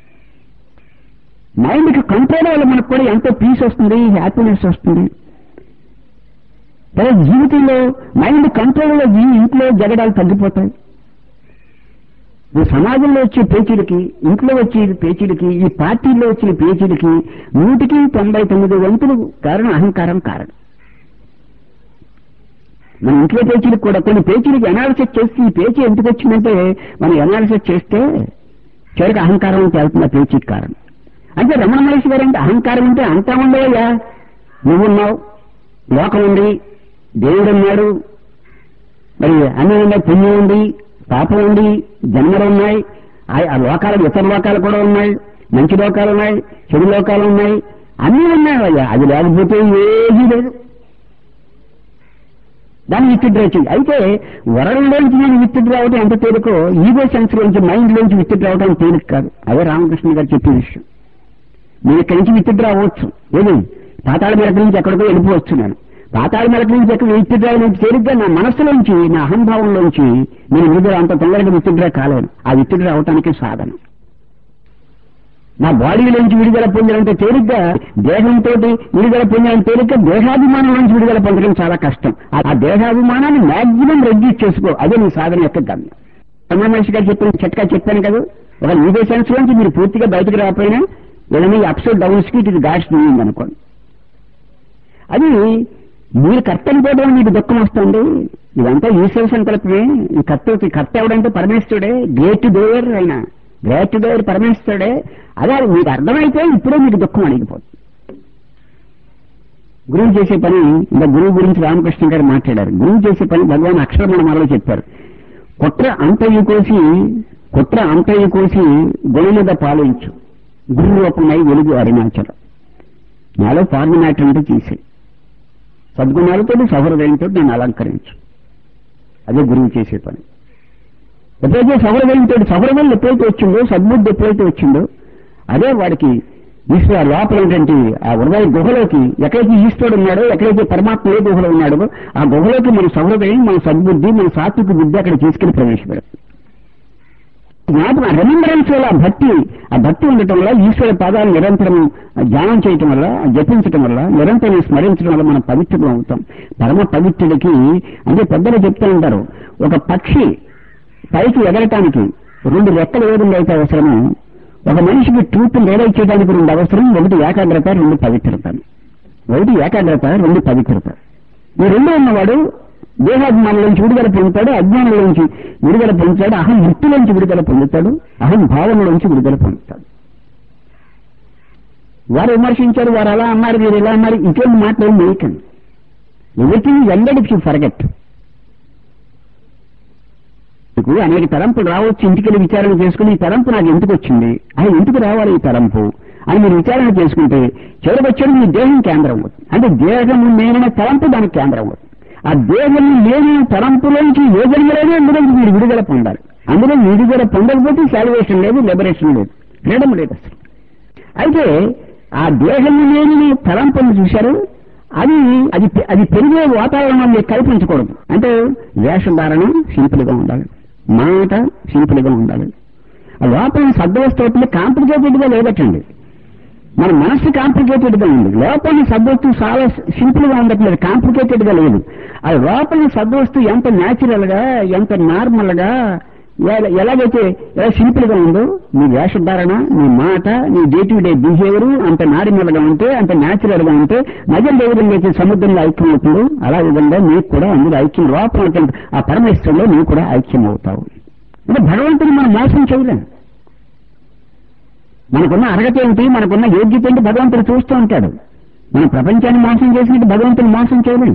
మైండ్కి కంట్రోల్ వల్ల మనకు కూడా ఎంతో పీస్ వస్తుంది హ్యాపీనెస్ వస్తుంది తర్వాత జీవితంలో మైండ్ కంట్రోల్లో ఈ ఇంట్లో జగడాలు తగ్గిపోతాయి ఈ సమాజంలో వచ్చే పేచీలకి ఇంట్లో వచ్చే పేచీలకి ఈ పార్టీల్లో వచ్చిన పేచీలకి నూటికి తొంభై తొమ్మిది వంతులు కారణం అహంకారం కారణం మన ఇంట్లో పేచీలకు కూడా కొన్ని పేచీలకి అనాలిసిస్ చేస్తే ఈ పేచీ ఎందుకు వచ్చిందంటే మనం అనాలిసిస్ చేస్తే చివరికి అహంకారం తేలుతుంది ఆ పేచీకి కారణం అంటే రమణ మహర్షి గారు అంటే అహంకారం అంటే అంతా ఉండవయ్యా నువ్వున్నావు లోకం ఉంది దేవుడు ఉన్నాడు మరి అన్ని ఉన్నాయి పుణ్యం ఉంది పాపం ఉంది జన్మలు ఉన్నాయి ఆ- ఆ లోకాలు ఇతర లోకాలు కూడా ఉన్నాయి మంచి లోకాలు ఉన్నాయి చెడు లోకాలు ఉన్నాయి అన్నీ ఉన్నాయి అయ్యా అది లేకపోతే ఏదీ లేదు దాన్ని విత్డ్రా చేయి అయితే వరల్డ్లోంచి నేను విత్డ్రా అవడం ఎంత తేలికో ఈగో సెన్స్ లోంచి మైండ్ లోంచి విత్డ్రా అవడం తేలిక కాదు అదే రామకృష్ణ గారు చెప్పే విషయం నేను ఇక్కడి నుంచి విత్డ్రా అవ్వచ్చు ఏది పాతాళ మెలక నుంచి ఎక్కడికో వెళ్ళిపోవచ్చు నేను పాతాళ మెలక నుంచి ఎక్కడ విత్డ్రా నుంచి తేలిగ్గా నా మనస్సులోంచి నా అహంభావంలోంచి నేను విడుదల అంత తొందరగా విత్డ్రా కాలేను ఆ విత్డ్రా అవటానికి సాధన నా బాడీలోంచి విడుదల పొందాలంటే తేలిగ్గా దేహంతో విడుదల పొందాలంటే తేలిగ్గా దేహాభిమానం నుంచి విడుదల పొందడం చాలా కష్టం ఆ- ఆ దేహాభిమానాన్ని మాక్సిమం రెడ్యూస్ చేసుకో అదే నీ సాధన యొక్క గమ్యం రమణ మహర్షి గారు చెప్పిన చిట్కా చెప్పాను కదా ఒక ఇదే సెన్స్ లోంచి మీరు పూర్తిగా బయటకు రాకపోయినా ఏదైనా ఈ అప్సెట్ డౌన్స్ కి ఇది గాడ్స్ డూయింగ్ అనుకోండి అది మీరు కర్త అనుకోవడం మీకు దుఃఖం వస్తుంది ఇదంతా ఈశ్వర సంకల్పమే ఈ కర్త కర్త ఎవడంటే పరమేశ్వరుడే గ్రేట్ డోయర్ ఆయన గ్రేట్ డోయర్ పరమేశ్వరుడే అదే అది మీకు అర్థమైతే ఇప్పుడే మీకు దుఃఖం అడిగిపోతుంది గురువు చేసే పని ఇంకా గురువు గురించి రామకృష్ణ గారు మాట్లాడారు గురువు చేసే పని భగవాన్ అక్షరమణమాలలో చెప్పారు కుట్ర అంతయు కోసి కుట్ర అంతయు కోసి గుణముద పాలించు గురు రూపమై వెలుగు అరుణాచలం నాలో ఫార్ములాట్ అంటే తీసే సద్గుణాలతో సౌహృదయంతో నేను అలంకరించు అదే గురువు చేసే పని ఎప్పుడైతే సౌహృదయంతో సౌహృదయం ఎప్పుడైతే వచ్చిందో సద్బుద్ధి ఎప్పుడైతే వచ్చిందో అదే వాడికి ఈశ్వర లోపల ఏంటంటే ఆ హృదయ గుహలోకి ఎక్కడైతే ఈశ్వరుడు ఉన్నాడో ఎక్కడైతే పరమాత్మ ఏ గుహలో ఉన్నాడో ఆ గుహలోకి మన సౌహృదయం మన సద్బుద్ధి మన సాత్విక బుద్ధి అక్కడ తీసుకెళ్లి ప్రవేశపెడతాం జ్ఞాపకం రిమెంబరెన్స్ వల్ల ఆ భక్తి ఆ భక్తి ఉండటం వల్ల ఈశ్వర పదాలు నిరంతరం ధ్యానం చేయటం వల్ల జపించటం వల్ల నిరంతరం స్మరించడం వల్ల మనం పవిత్రం అవుతాం పరమ పవిత్రుడికి అంటే పెద్దలు చెప్తూ ఉంటారు ఒక పక్షి పైకి ఎగరటానికి రెండు రెక్కలు ఏ విధంగా అయితే అవసరమో ఒక మనిషికి ట్రూత్ రియలైజ్ చేయడానికి రెండు అవసరం ఒకటి ఏకాగ్రత రెండు పవిత్రత ఒకటి ఏకాగ్రత రెండు పవిత్రత ఈ రెండు ఉన్నవాడు దేహాభిమానంలోంచి విడుదల పొందుతాడు అజ్ఞానంలోంచి విడుదల పొందుతాడు అహం వృత్తిలోంచి విడుదల పొందుతాడు అహం భావనలోంచి విడుదల పొందుతాడు వారు విమర్శించారు వారు అలా అన్నారు వీరు ఇలా అన్నారు ఇంకేం మాట్లాడి మేకండి everything ended if you forget మీకు అనేక తలంపులు రావచ్చు ఇంటికెళ్ళి విచారణ చేసుకుని ఈ తలంపు నాకు ఎందుకు వచ్చింది అది ఎందుకు రావాలి ఈ తలంపు అని మీరు విచారణ చేసుకుంటే చివరికి వచ్చేది మీ దేహం కేంద్రం అవుతుంది అంటే దేహము నేననే తలంపు దానికి కేంద్రం అవుతుంది ఆ దేహం లేని తలంపులోంచి ఏ జన్మలోనే అందులోంచి మీరు విడుదల పొందాలి అందులో విడుదల పొందకపోతే సాల్వేషన్ లేదు లిబరేషన్ లేదు ఫ్రీడమ్ లేదు అసలు అయితే ఆ దేహం లేని తలంపును చూశారు అది అది అది పెరిగే వాతావరణం మీరు కల్పించకూడదు అంటే వేషధారణ సింపుల్ గా ఉండాలి మాట సింపుల్ గా ఉండాలి ఆ లోపల సద్వస్తు కాంప్లికేటెడ్ గా లేదటండి మన మనస్సు కాంప్లికేటెడ్ గా ఉంది లోపల సద్వస్తు చాలా సింపుల్ గా ఉండట్లేదు కాంప్లికేటెడ్ గా లేదు ఆ లోపల సద్వస్తు ఎంత న్యాచురల్ గా ఎంత నార్మల్ గా ఎలా- ఎలాగైతే ఎలా సింపుల్ గా ఉందో నీ వేషధారణ నీ మాట నీ డే టు డే బిహేవియర్ అంత నార్మల్ గా ఉంటే అంత న్యాచురల్ గా ఉంటే నజం ఏ విధంగా అయితే సముద్రంలో ఐక్యం అవుతుందో అలా విధంగా నీకు కూడా అందులో ఐక్యం లోపల ఉన్నటువంటి ఆ పరమేశ్వరంలో నీకు కూడా ఐక్యం అవుతావు అంటే భగవంతుని మనం మోసం చేయలేం మనకున్న అర్హత ఏంటి మనకున్న యోగ్యత ఏంటి భగవంతుడు చూస్తూ ఉంటాడు మన ప్రపంచాన్ని మోసం చేసినట్టు భగవంతుని మోసం చేయలేం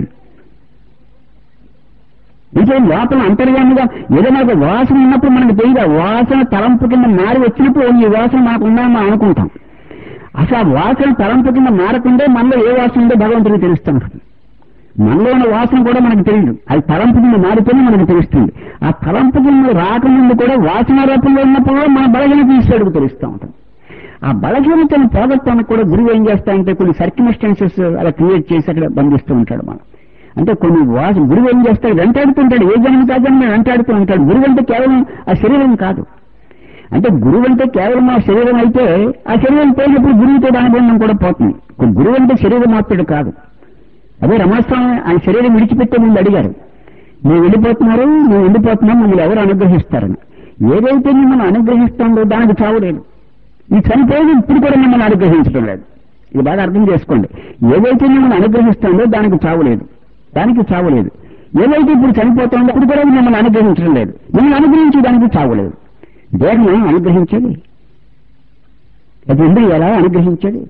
అంటే లోపల అంతర్యామిగా ఏదైనా ఒక వాసన ఉన్నప్పుడు మనకు తెలియదు ఆ వాసన తలంపు కింద మారి వచ్చినప్పుడు "ఓ, ఈ వాసన మనకు ఉందామా అనుకుంటాం అసలు ఆ వాసన తలంపు కింద మారకుండే మనలో ఏ వాసన ఉందో భగవంతుడికి తెలుస్తాం మనలో ఉన్న వాసన కూడా మనకు తెలియదు అది తలంపు కింద మారితేనే మనకు తెలుస్తుంది ఆ తలంపు కింద రాకముందు కూడా వాసన రూపంలో ఉన్నప్పుడు కూడా మన బలహీనత ఈశ్వరుడికి తెలుస్తూ ఉంటుంది ఆ బలహీనతను పోగొట్టడానికి కూడా గురువు ఏం చేస్తాయంటే కొన్ని సర్క్యుమిస్టెన్సెస్ అలా క్రియేట్ చేసి అక్కడ బంధిస్తూ ఉంటాడు మనం అంటే కొన్ని వాస గురువు ఏం చేస్తాడు వెంటాడుతుంటాడు ఏ జన్మ కాదు జన్మ వెంటాడుతూ ఉంటాడు గురువు అంటే కేవలం ఆ శరీరం కాదు అంటే గురువు అంటే కేవలం ఆ శరీరం అయితే ఆ శరీరం పోయినప్పుడు గురువుతో అనుబంధం కూడా పోతుంది ఇప్పుడు గురువు అంటే శరీరం మాత్రుడు కాదు అదే రమణస్వామి ఆయన శరీరం విడిచిపెట్టే ముందు అడిగారు మీరు వెళ్ళిపోతున్నారు మేము వెళ్ళిపోతున్నాం మమ్మల్ని ఎవరు అనుగ్రహిస్తారని ఏదైతే మిమ్మల్ని అనుగ్రహిస్తుందో దానికి చావు లేదు ఈ చనిపోయేది ఇప్పుడు కూడా మిమ్మల్ని అనుగ్రహించడం లేదు ఇది బాగా అర్థం చేసుకోండి ఏదైతే మిమ్మల్ని అనుగ్రహిస్తుందో దానికి చావు లేదు దానికి చావు లేదు ఏదైతే ఇప్పుడు చనిపోతుందో ఇప్పుడు కూడా మిమ్మల్ని అనుగ్రహించడం లేదు మిమ్మల్ని అనుగ్రహించే దానికి చావు లేదు దేహం అనుగ్రహించేది అది ఎందుకు ఎలా అనుగ్రహించేది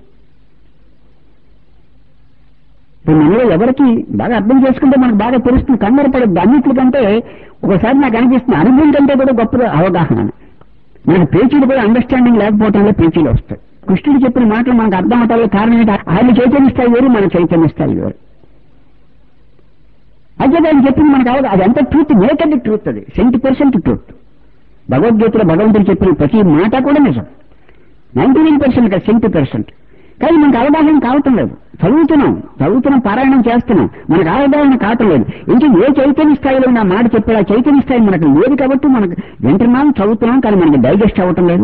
ఇప్పుడు మనలో ఎవరికి బాగా అర్థం చేసుకుంటే మనకు బాగా తెలుస్తుంది కంగారు పడద్దు అన్నిటికంటే ఒకసారి నాకు అనిపిస్తుంది అనుభవం కంటే కూడా గొప్ప అవగాహన మనకు పేచీలు కూడా అండర్స్టాండింగ్ లేకపోవటంలో పేచీలు వస్తాయి కృష్ణుడు చెప్పిన మాటలు మనకు అర్థం అవటానికి కారణం ఏంటి ఆయన చైతన్య స్థాయి వేరు మన చైతన్య స్థాయి వేరు అయితే ఆయన చెప్పింది మనకు అవదు అది ఎంత ట్రూత్ నేకెడ్ ట్రూత్ అది సెంటీ పర్సెంట్ ట్రూత్ భగవద్గీతలో భగవంతుడు చెప్పిన ప్రతి మాట కూడా నిజం నైన్టీ నైన్ పర్సెంట్ కాదు సెంటీ పర్సెంట్ కానీ మనకు అవగాహన కావటం లేదు చదువుతున్నాం చదువుతున్నాం పారాయణం చేస్తున్నాం మనకు అవగాహన కావటం లేదు ఇంకా ఏ చైతన్య స్థాయిలో నా మాట చెప్పాడు ఆ చైతన్య స్థాయి మనకు లేదు కాబట్టి మనకు వింటున్నాం చదువుతున్నాం కానీ మనకి డైజెస్ట్ అవ్వటం లేదు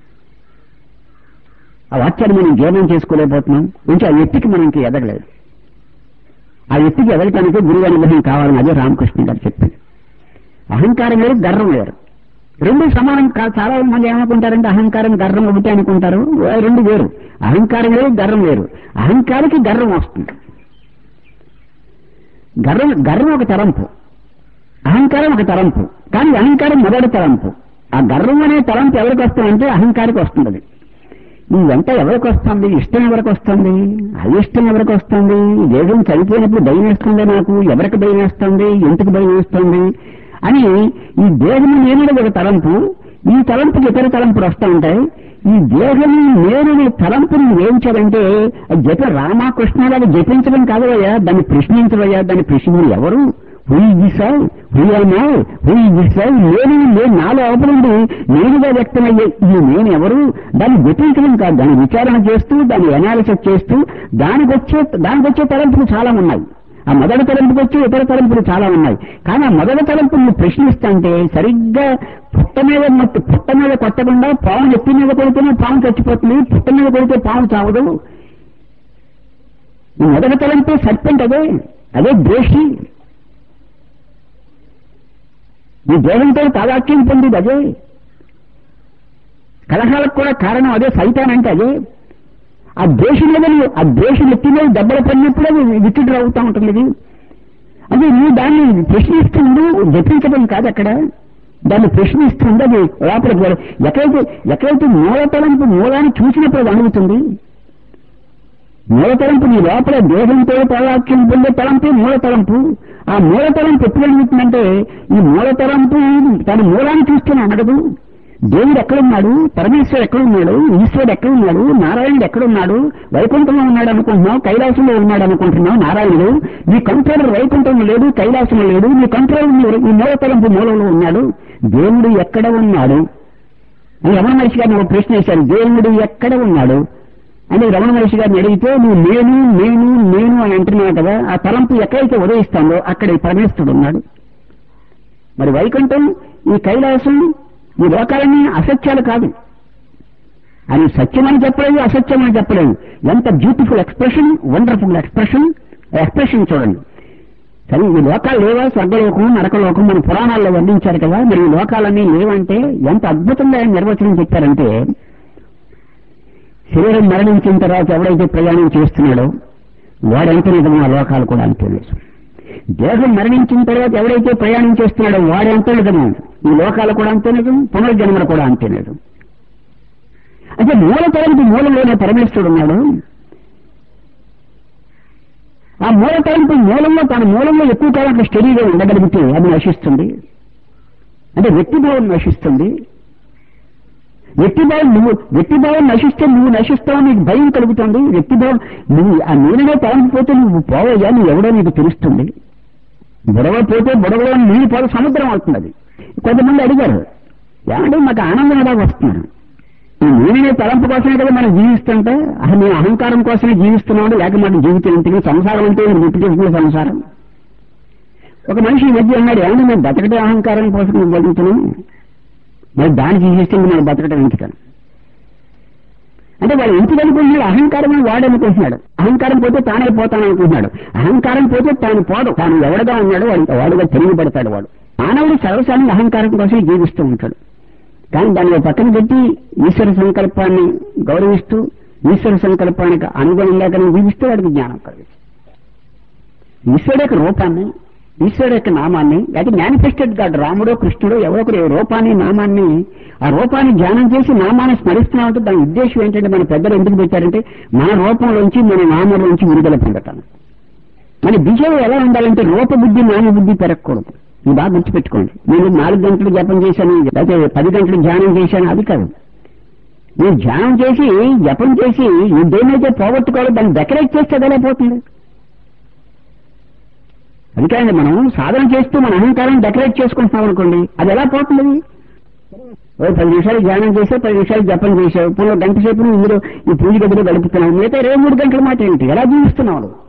ఆ వాక్యాన్ని మనం జీర్ణం చేసుకోలేకపోతున్నాం ఇంకా ఆ వ్యక్తికి మనకి ఎదగలేదు ఆ వ్యక్తికి ఎదగటానికి గురువు అనుగ్రహం కావాలని అదే రామకృష్ణ గారు చెప్పింది అహంకారం వేరు గర్వం వేరు రెండు సమానం కాదు చాలా మంది ఏమనుకుంటారంటే అహంకారం గర్వం ఒకటి అనుకుంటారు ఆ రెండు వేరు అహంకారం వేరు గర్వం వేరు అహంకారికి గర్వం వస్తుంది గర్వం గర్వం ఒక తలంపు అహంకారం ఒక తలంపు కానీ అహంకారం మొదటి తలంపు ఆ గర్వం అనే తలంపు ఎవరికి వస్తుందంటే అహంకారికి వస్తుంది అది. ఈ వెంట ఎవరికి వస్తుంది ఇష్టం ఎవరికి వస్తుంది అయిష్టం ఎవరికి వస్తుంది ఈ దేహం చనిపోయినప్పుడు భయం వేస్తుంది నాకు ఎవరికి భయం వేస్తుంది ఎందుకు భయం వేస్తుంది అని ఈ దేహం నేనది ఒక తలంపు ఈ తలంపుకి ఇతర తలంపులు వస్తూ ఉంటాయి ఈ దేహం నేననే తలంపుని వేయించాలంటే జప రామకృష్ణాలు జపించడం కాదయ్యా దాన్ని ప్రశ్నించవయ్యా దాన్ని ప్రశ్న ఎవరు హుయి దిశావు హుయమో హుయి దిశావు నేను నేను నాలో అవపడింది నేనుగా వ్యక్తమయ్యే ఈ నేను ఎవరు దాన్ని జపించడం కాదు దాన్ని విచారణ చేస్తూ దాన్ని అనాలిసిస్ చేస్తూ దానికి వచ్చే దానికి వచ్చే తలంపులు చాలా ఉన్నాయి ఆ మొదటి తలంపుకి వచ్చి ఇతర తలంపులు చాలా ఉన్నాయి కానీ ఆ మొదటి తలంపు నువ్వు ప్రశ్నిస్తుంటే సరిగ్గా పుట్ట మీద మట్టి పుట్ట మీద కొట్టకుండా పాము ఎత్తి మీద కొడితేనే పాము చచ్చిపోతుంది పుట్ట మీద కొడితే పాము చావదు ఈ మొదటి తలంపే సర్పెంట్ అదే అదే ద్వేషి ఈ దేహంతో తాదాక్యం పొందిది అదే కలహాలకు కూడా కారణం అదే సైతాన్ అంటే అదే ఆ ద్వేషం మీద నువ్వు- ఆ ద్వేషం ఎత్తి మీద దెబ్బలు పడినప్పుడు అది విచిత్రం అవుతా ఉంటుంది ఇది అది నువ్వు దాన్ని ప్రశ్నిస్తుండు జపించడం కాదు అక్కడ దాన్ని ప్రశ్నిస్తుంది అది లోపలికి వెళ్ళ- ఎక్కడైతే ఎక్కడైతే మూల తలంపు మూలాన్ని చూసినప్పుడు అది అణుగుతుంది మూల తలంపు నీ లోపల దేహంతో పదార్థం పొందే తలంపే మూల తలంపు ఆ మూల తలంపు ఎప్పుడు అడుగుతుందంటే ఈ మూల తలంపు తన మూలాన్ని చూస్తూనే అనగదు దేవుడు ఎక్కడున్నాడు పరమేశ్వరుడు ఎక్కడున్నాడు ఈశ్వరుడు ఎక్కడున్నాడు నారాయణుడు ఎక్కడున్నాడు వైకుంఠంలో ఉన్నాడు అనుకుంటున్నావు కైలాసంలో ఉన్నాడు అనుకుంటున్నావు నారాయణుడు నీ కంట్రోలర్ వైకుంఠంలో లేడు కైలాసంలో లేడు నీ కంట్రోలర్ ఈ మూల తలంపు మూలంలో ఉన్నాడు దేవుడు ఎక్కడ ఉన్నాడు అని రమణ మహర్షి గారిని ఒక ప్రశ్న వేశారు దేవుడు ఎక్కడ ఉన్నాడు అని రమణ మహర్షి గారిని అడిగితే నువ్వు నేను నేను నేను అని అంటున్నావు కదా ఆ తలంపు ఎక్కడైతే ఉదయిస్తాడో అక్కడ ఈ పరమేశ్వరుడు ఉన్నాడు మరి వైకుంఠం ఈ కైలాసం ఈ లోకాలన్నీ అసత్యాలు కాదు అని సత్యమని చెప్పలేదు అసత్యమని చెప్పలేదు ఎంత beautiful expression wonderful expression expression చూడండి సరే ఈ లోకాలు లేవా స్వర్గలోకం నరకలోకం మన పురాణాల్లో వర్ణించారు కదా మరి ఈ లోకాలన్నీ లేవంటే ఎంత అద్భుతంగా ఆయన నిర్వచనం చెప్పారంటే శరీరం మరణించిన తర్వాత ఎవడైతే ప్రయాణం చేస్తున్నాడో వాడెంత నిజమో ఆ లోకాలు కూడా అంతే నిజం దేహం మరణించిన తర్వాత ఎవడైతే ప్రయాణం చేస్తున్నాడో వాడెంత నిజమో ఈ లోకాలు కూడా అంతే నిజం పునర్జన్మలు కూడా అంతే నిజం అంటే మూల తరంపు మూలంలోనే పరమేశ్వరుడు ఉన్నాడు ఆ మూల తరంపు మూలంలో తన మూలంలో ఎక్కువ కాలం అక్కడ స్టడీగా ఉండగలిగితే అది నశిస్తుంది అంటే వ్యక్తిభావం నశిస్తుంది వ్యక్తిభావం నువ్వు వ్యక్తిభావం నశిస్తే నువ్వు నశిస్తావు నీకు భయం కలుగుతుంది వ్యక్తిభావం నువ్వు ఆ నీళ్ళనే తలంపిపోతే నువ్వు పోవయ్యా నువ్వు ఎవడో నీకు తెలుస్తుంది బుడవ పోతే బుడవలో నీళ్ళు పోతే సముద్రం అవుతుంది అది కొంతమంది అడిగారు ఏమంటే మాకు ఆనందం ఎలా వస్తున్నారు ఈ నేనే తలంపు కోసమే కదా మనం జీవిస్తుంటే అసలు మేము అహంకారం కోసమే జీవిస్తున్నాడు లేక మాకు జీవితం ఇంటికి సంసారం అంటే గుర్తు చేసుకునే సంసారం ఒక మనిషి ఈ మధ్య అన్నాడు ఏమన్నా మేము బతకటే అహంకారం కోసం బతుకుతున్నాం మరి దానికి జీవిస్తే మనం బతకటం ఎందుకని అంటే వాడు ఎందుకు అనుకుంటున్నాడు అహంకారం అని వాడు అనుకుంటున్నాడు అహంకారం పోతే తానే పోతాను అనుకుంటున్నాడు అహంకారం పోతే తాను పోడు తాను ఎవడగా ఉన్నాడు వాడు వాడుగా తిరిగిపడతాడు వాడు మానవుడు సర్వసాన్ని అహంకారం కోసం జీవిస్తూ ఉంటాడు కానీ దాన్ని ఓ పక్కన పెట్టి ఈశ్వర సంకల్పాన్ని గౌరవిస్తూ ఈశ్వర సంకల్పానికి అనుగుణంగా కనుక జీవిస్తే వాడికి జ్ఞానం కలుగుతుంది ఈశ్వరుడు యొక్క రూపాన్ని ఈశ్వరుడు యొక్క నామాన్ని అది మేనిఫెస్టెడ్ గాడ్ రాముడో కృష్ణుడో ఎవరో ఒకరు రూపాన్ని నామాన్ని ఆ రూపాన్ని ధ్యానం చేసి నామాన్ని స్మరిస్తున్నామంటే దాని ఉద్దేశం ఏంటంటే మన పెద్దలు ఎందుకు పెట్టారంటే మన రూపంలోంచి మన నామంలోంచి విడుదల పొందటాను మన బిహేవ్ ఎలా ఉండాలంటే రూపబుద్ధి నామబుద్ధి పెరగకూడదు ఇది బాగా గుర్తుపెట్టుకోండి నేను నాలుగు గంటలు జపం చేశాను లేకపోతే పది గంటలు ధ్యానం చేశాను అది కాదు నేను ధ్యానం చేసి జపం చేసి ఈ దేన్నైతే పోగొట్టుకోవాలో దాన్ని డెకరేట్ చేస్తే అదే పోతుంది అందుకని మనం సాధన చేస్తూ మన అహంకారం డెకరేట్ చేసుకుంటున్నాం అనుకోండి అది ఎలా పోతుంది ఓ పది నిమిషాలు ధ్యానం చేసావు పది నిమిషాలు జపం చేసావు ఇప్పుడు గంట సేపు నువ్వు ఇందులో ఈ పూజ గదిలో గడుపుతున్నావు మిగతా ఇరవై మూడు గంటల మాట ఏంటి ఎలా జీవిస్తున్నావు నువ్వు?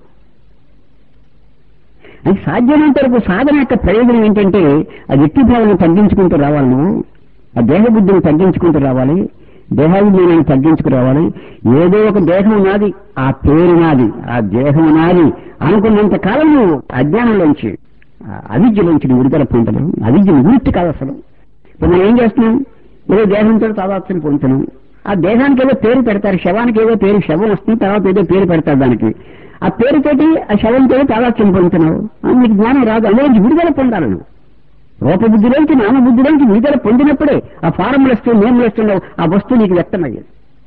అది సాధ్యమైనంత వరకు సాధన యొక్క ప్రయోజనం ఏంటంటే ఆ వ్యక్తి భావాలను తగ్గించుకుంటూ రావాలి నువ్వు ఆ దేహ బుద్ధిని తగ్గించుకుంటూ రావాలి దేహాభిమానాన్ని తగ్గించుకు రావాలి ఏదో ఒక దేహం నాది ఆ పేరు నాది ఆ దేహం నాది అనుకున్నంత కాలం నువ్వు అజ్ఞానంలోంచి ఆ అవిద్యలోంచి నువ్వు విడుదల పొందడం అవిద్య నివృత్తి కాదు అసలు ఇప్పుడు మనం ఏం చేస్తున్నాం ఏదో దేహంతో తాదాత్యం పొందుతున్నాం ఆ దేహానికి ఏదో పేరు పెడతారు శవానికి ఏదో పేరు శవం వస్తుంది తర్వాత ఏదో పేరు పెడతారు దానికి ఆ పేరుతోటి ఆ శవంతో తాదాత్యం పొందుతున్నావు ఆ నీకు జ్ఞానం రాదు అందులోంచి విడుదల పొందాలి నువ్వు రూపబుద్ధిలోంచి నామబుద్ధిలోంచి విడుదల పొందినప్పుడే ఆ ఫారములు వస్తూ నేములు వస్తున్నావు ఆ వస్తువు నీకు వ్యక్తమయ్యేది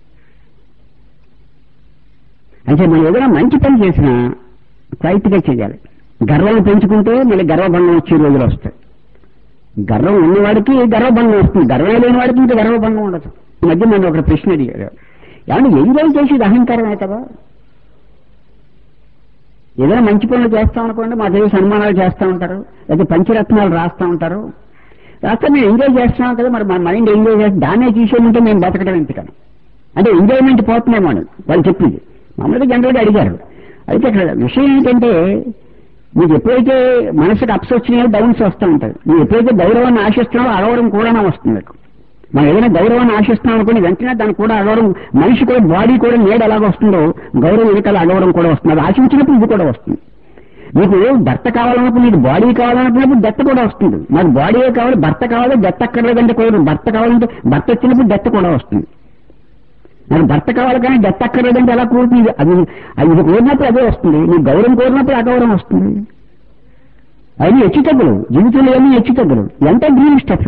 అంటే మనం ఏదైనా మంచి పని చేసినా క్వైట్గా చేయాలి గర్వం పెంచుకుంటే మళ్ళీ గర్వభంగం వచ్చే రోజులు వస్తాయి గర్వం ఉన్నవాడికి గర్వభంగం వస్తుంది గర్వం లేని వాడికి ఇంకా గర్వభంగం ఉండదు ఈ మధ్య మనం ఒక ప్రశ్న అడిగారు ఏమన్నా ఎంజాయ్ చేసేది అహంకారమే కదా ఏదైనా మంచి పనులు చేస్తాం అనుకోండి మా దగ్గర సన్మానాలు చేస్తూ ఉంటారు లేదా పంచరత్నాలు రాస్తూ ఉంటారు రాస్తే మేము ఎంజాయ్ చేస్తున్నాం కదా మరి మా మైండ్ ఎంజాయ్ చేస్తే దాన్నే తీసేయమంటే మేము బతకడం ఎందుకని అంటే ఎంజాయ్మెంట్ పోతున్నామో అని వాళ్ళు చెప్పింది మామూలుగా జనరల్గా అడిగారు అయితే అక్కడ విషయం ఏంటంటే మీకు ఎప్పుడైతే మనసుకు అప్స్ వచ్చినాయో డౌన్స్ వస్తూ ఉంటాయి నువ్వు ఎప్పుడైతే గౌరవాన్ని ఆశిస్తున్నావో అడవడం కూడా వస్తుంది మీకు మనం ఏదైనా గౌరవాన్ని ఆశిస్తున్నాం అనుకుని వెంటనే దానికి కూడా అడవడం మనిషి కూడా బాడీ కూడా నీడ ఎలాగ వస్తుందో గౌరవం వెనకాల అడవడం కూడా వస్తుంది అది ఆశించినప్పుడు ఇది కూడా వస్తుంది నీకు భర్త కావాలన్నప్పుడు నీకు బాడీ కావాలన్నప్పుడు డెత్ కూడా వస్తుంది నాకు బాడీయే కావాలి భర్త కావాలి డెత్ అక్కర్లేదంటే కూడా భర్త కావాలంటే భర్త వచ్చినప్పుడు డెత్ కూడా వస్తుంది నాకు భర్త కావాలి కానీ డెత్ అక్కర్లేదంటే ఎలా కోరుతుంది అది అది ఇది కోరినప్పుడు అదే వస్తుంది నీకు గౌరవం కోరినప్పుడు అగౌరవం వస్తుంది అది హెచ్చుతగ్గులు జీవితంలో ఏమీ హెచ్చుతగ్గులు ఎంత గ్రీన్ స్టెప్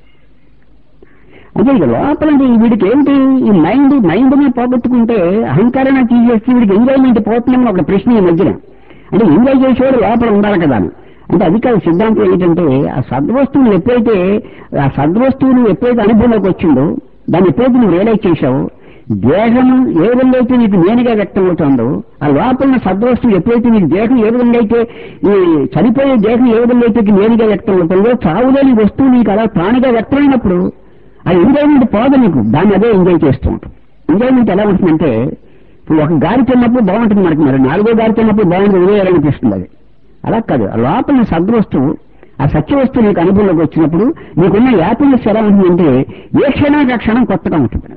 అంటే ఇక లోపల వీడికి ఏంటి ఈ మైండ్ మైండ్ ని పోగొట్టుకుంటే అహంకారాన్ని తీసేసి వీడికి ఎంజాయ్మెంట్ పోతుందని ఒక ప్రశ్న ఈ మధ్యన అంటే ఎంజాయ్ చేసేవాడు లోపల ఉండాలి కదా అని. అంటే అది కాదు సిద్ధాంతం ఏంటంటే ఆ సద్వస్తువులు ఎప్పుడైతే ఆ సద్వస్తువులు ఎప్పుడైతే అనుభవంలోకి వచ్చిందో దాన్ని ఎప్పుడైతే నువ్వు రియలైజ్ చేశావో దేహం ఏ విధంగా అయితే నీకు నేనుగా వ్యక్తం అవుతుందో ఆ లోపల ఉన్న సద్వస్తువు ఎప్పుడైతే నీకు దేహం ఏ విధంగా అయితే ఈ చనిపోయే దేహం ఏ విధంగా అయితే నీకు నేనుగా వ్యక్తం అవుతుందో చావులేని వస్తువు నీకు అలా ప్రాణిగా వ్యక్తమైనప్పుడు ఆ ఎంజాయ్మెంట్ పోదు నీకు దాన్ని అదే ఎంజాయ్ చేస్తూ ఉంటాం ఎంజాయ్మెంట్ ఎలా ఉంటుందంటే ఇప్పుడు ఒక గారి తిన్నప్పుడు బాగుంటుంది మనకి మరి నాలుగో గారి తిన్నప్పుడు బాగుంటుంది వదిలేయాలనిపిస్తుంది అది అలా కాదు ఆ లోపల సద్వస్తువు ఆ సత్య వస్తువు నీకు అనుభవంలోకి వచ్చినప్పుడు నీకున్న హ్యాపీనెస్ ఎలా ఉంటుందంటే ఏ క్షణానికి ఆ క్షణం కొత్తగా ఉంటుంది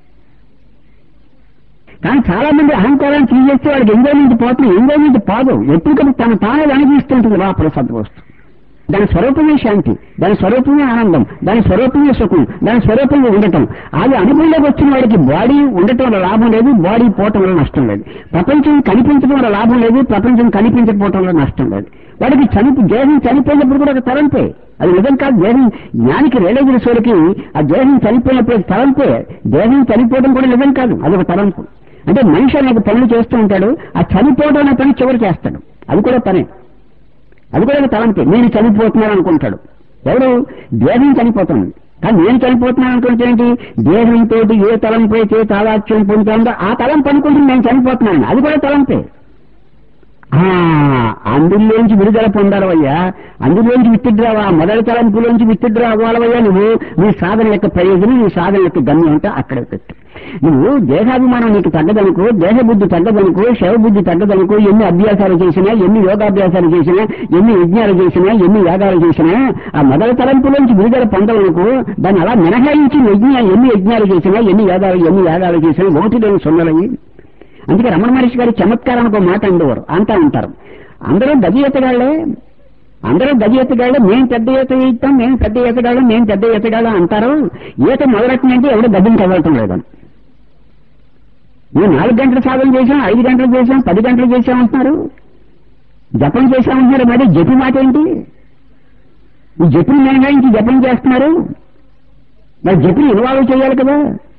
కానీ చాలా మంది అహంకారాన్ని తీసేస్తే వాళ్ళకి ఎంజాయ్మెంట్ పోతుంది ఎంజాయ్మెంట్ పోదు ఎప్పటికప్పుడు తన తానే అనిపిస్తుంటుంది లోపల సద్వస్తు దాని స్వరూపమే శాంతి దాని స్వరూపమే ఆనందం దాని స్వరూపమే సుఖం దాని స్వరూపంగా ఉండటం అది అనుభవంలోకి వచ్చిన వాడికి బాడీ ఉండటం వల్ల లాభం లేదు బాడీ పోవటం వల్ల నష్టం లేదు ప్రపంచం కనిపించడం వల్ల లాభం లేదు ప్రపంచం కనిపించకపోవటం వల్ల నష్టం లేదు వాడికి చనిపో దేహం చనిపోయినప్పుడు కూడా ఒక తలంపే అది నిజం కాదు దేహం జ్ఞానికి రియలైజేసరికి ఆ దేహం చనిపోయినప్పుడు అది తలంపే దేహం చనిపోవడం కూడా నిజం కాదు అది ఒక తలంపు అంటే మనిషి అనేక పనులు చేస్తూ ఉంటాడు ఆ చనిపోవడం అనే పని చివరి చేస్తాడు అది కూడా పనే అది కూడా ఒక తలంపే నేను చనిపోతున్నాను అనుకుంటాడు ఎవరు దేహం చనిపోతుంది కానీ నేను చనిపోతున్నాను అనుకుంటే ఏంటి దేహంతో ఏ తలంపు అయితే తాదాత్యం పొందుతుందో ఆ తలంపు అనుకుంటుంది నేను చనిపోతున్నాను అది కూడా తలంపే ఆ, అందులోంచి విడుదల పొందాలవయ్యా అందులోంచి విత్తిడ్రావా మొదటి తలంపులోంచి విత్తిడ్రా అవ్వాలవయ్యా నువ్వు నీ సాధన యొక్క ప్రయోజనం నీ సాధన యొక్క గమ్యం అంటే అక్కడే పెట్టు నువ్వు దేహాభిమానం నీకు తగ్గదనుకో దేహ బుద్ధి తగ్గదనుకో శవ బుద్ధి తగ్గదనుకో ఎన్ని అభ్యాసాలు చేసినా ఎన్ని యోగాభ్యాసాలు చేసినా ఎన్ని యజ్ఞాలు చేసినా ఎన్ని యాగాలు చేసినా ఆ మొదటి తలంపులోంచి విడుదల పొందవనుకో దాన్ని అలా మినహాయించి యజ్ఞ ఎన్ని యజ్ఞాలు చేసినా ఎన్ని యాగాలు ఎన్ని యాగాలు చేసినా ఒకటి లేని సొన్నలయ్యి అందుకే రమణ మహర్షి గారి చమత్కారానికి ఒక మాట ఉండేవారు అంటా ఉంటారు అందరూ గది ఎత్తగాళ్లే అందరూ గది ఎత్తగాళ్లే మేము పెద్ద ఈత ఇస్తాం మేము పెద్ద ఈతగాళ్ళం మేము పెద్ద ఈతగాళ్ళం అంటారు ఈత మొదలెట్టినంటే ఎవడు గదిని కదలటం లేదని మేము నాలుగు గంటలు సాధన చేశాం ఐదు గంటలు చేశాం పది గంటలు చేశాం అంటున్నారు జపం చేశామంటున్నారు మరి జపి మాట ఏంటి ఈ జపిని మినహాయించి జపం చేస్తున్నారు మరి జపిని ఇన్వాల్వ్ చేయాలి కదా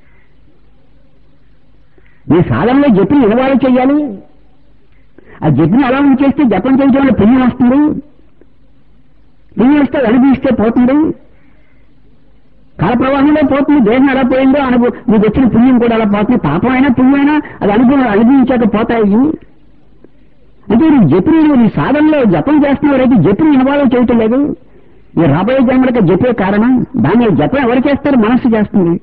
మీ సాధనలో జపిని ఇన్వాల్వ్ చేయాలి ఆ జపిని అలా చేస్తే జపం చేయడం వల్ల పుణ్యం వస్తుంది పుణ్యం వస్తే అనుభవిస్తే పోతుంది కాల ప్రవాహంలో పోతుంది దేహం ఎలా పోయిందో అనుభవం మీకు వచ్చిన పుణ్యం కూడా అలా పోతుంది పాపం అయినా పుణ్యం అయినా అది అనుభవం అనుభవించాక పోతాయి అంటే నీ జపిని నీ సాధనలో జపం చేస్తున్నవారైతే జపిని ఇన్వాల్వ్ చేయటం లేదు ఈ రాబోయే జన్మలకి జపే కారణం దాన్ని జపం ఎవరు చేస్తారు మనస్సు చేస్తుంది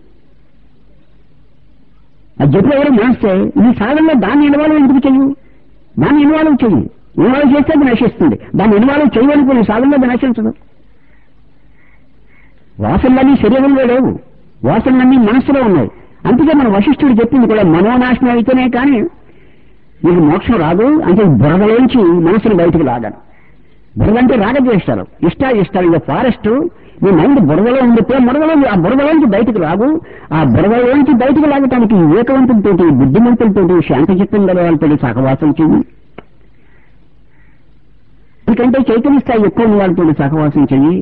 ఆ జపం ఎవరు మనస్సే ఈ సాధనలో దాన్ని ఇన్వాల్వ్ ఎందుకు చెయ్యి దాన్ని ఇన్వాల్వ్ చెయ్యి ఇన్వాల్వ్ చేస్తే అది నశిస్తుంది దాన్ని ఇన్వాల్వ్ చేయవనుకుని సాధనలో అది నశించదు వాసనలన్నీ శరీరంలో లేవు వాసనలన్నీ మనస్సులో ఉన్నాయి అందుకే మన వశిష్ఠుడు చెప్పింది కూడా మనోనాశనం అయితేనే కానీ నీకు మోక్షం రాదు అంటే బురదలోంచి మనసును బయటకు లాగాను బురద అంటే రాగద్వేషాలు ఇష్ట ఇష్టాలు ఇక ఫారెస్ట్ నీ మైండ్ బురదలో ఉండితే బురదలో ఆ బురదలోంచి బయటకు రాగు ఆ బురదలోంచి బయటకు లాగటానికి వివేకవంతులతోటి బుద్ధిమంతులతోటి శాంతి చిత్తం గల వాళ్ళతో సహవాసం చెయ్యి ఎందుకంటే చైతన్య స్థాయి ఎక్కువ ఉన్న వాళ్ళతో సహవాసం చెయ్యి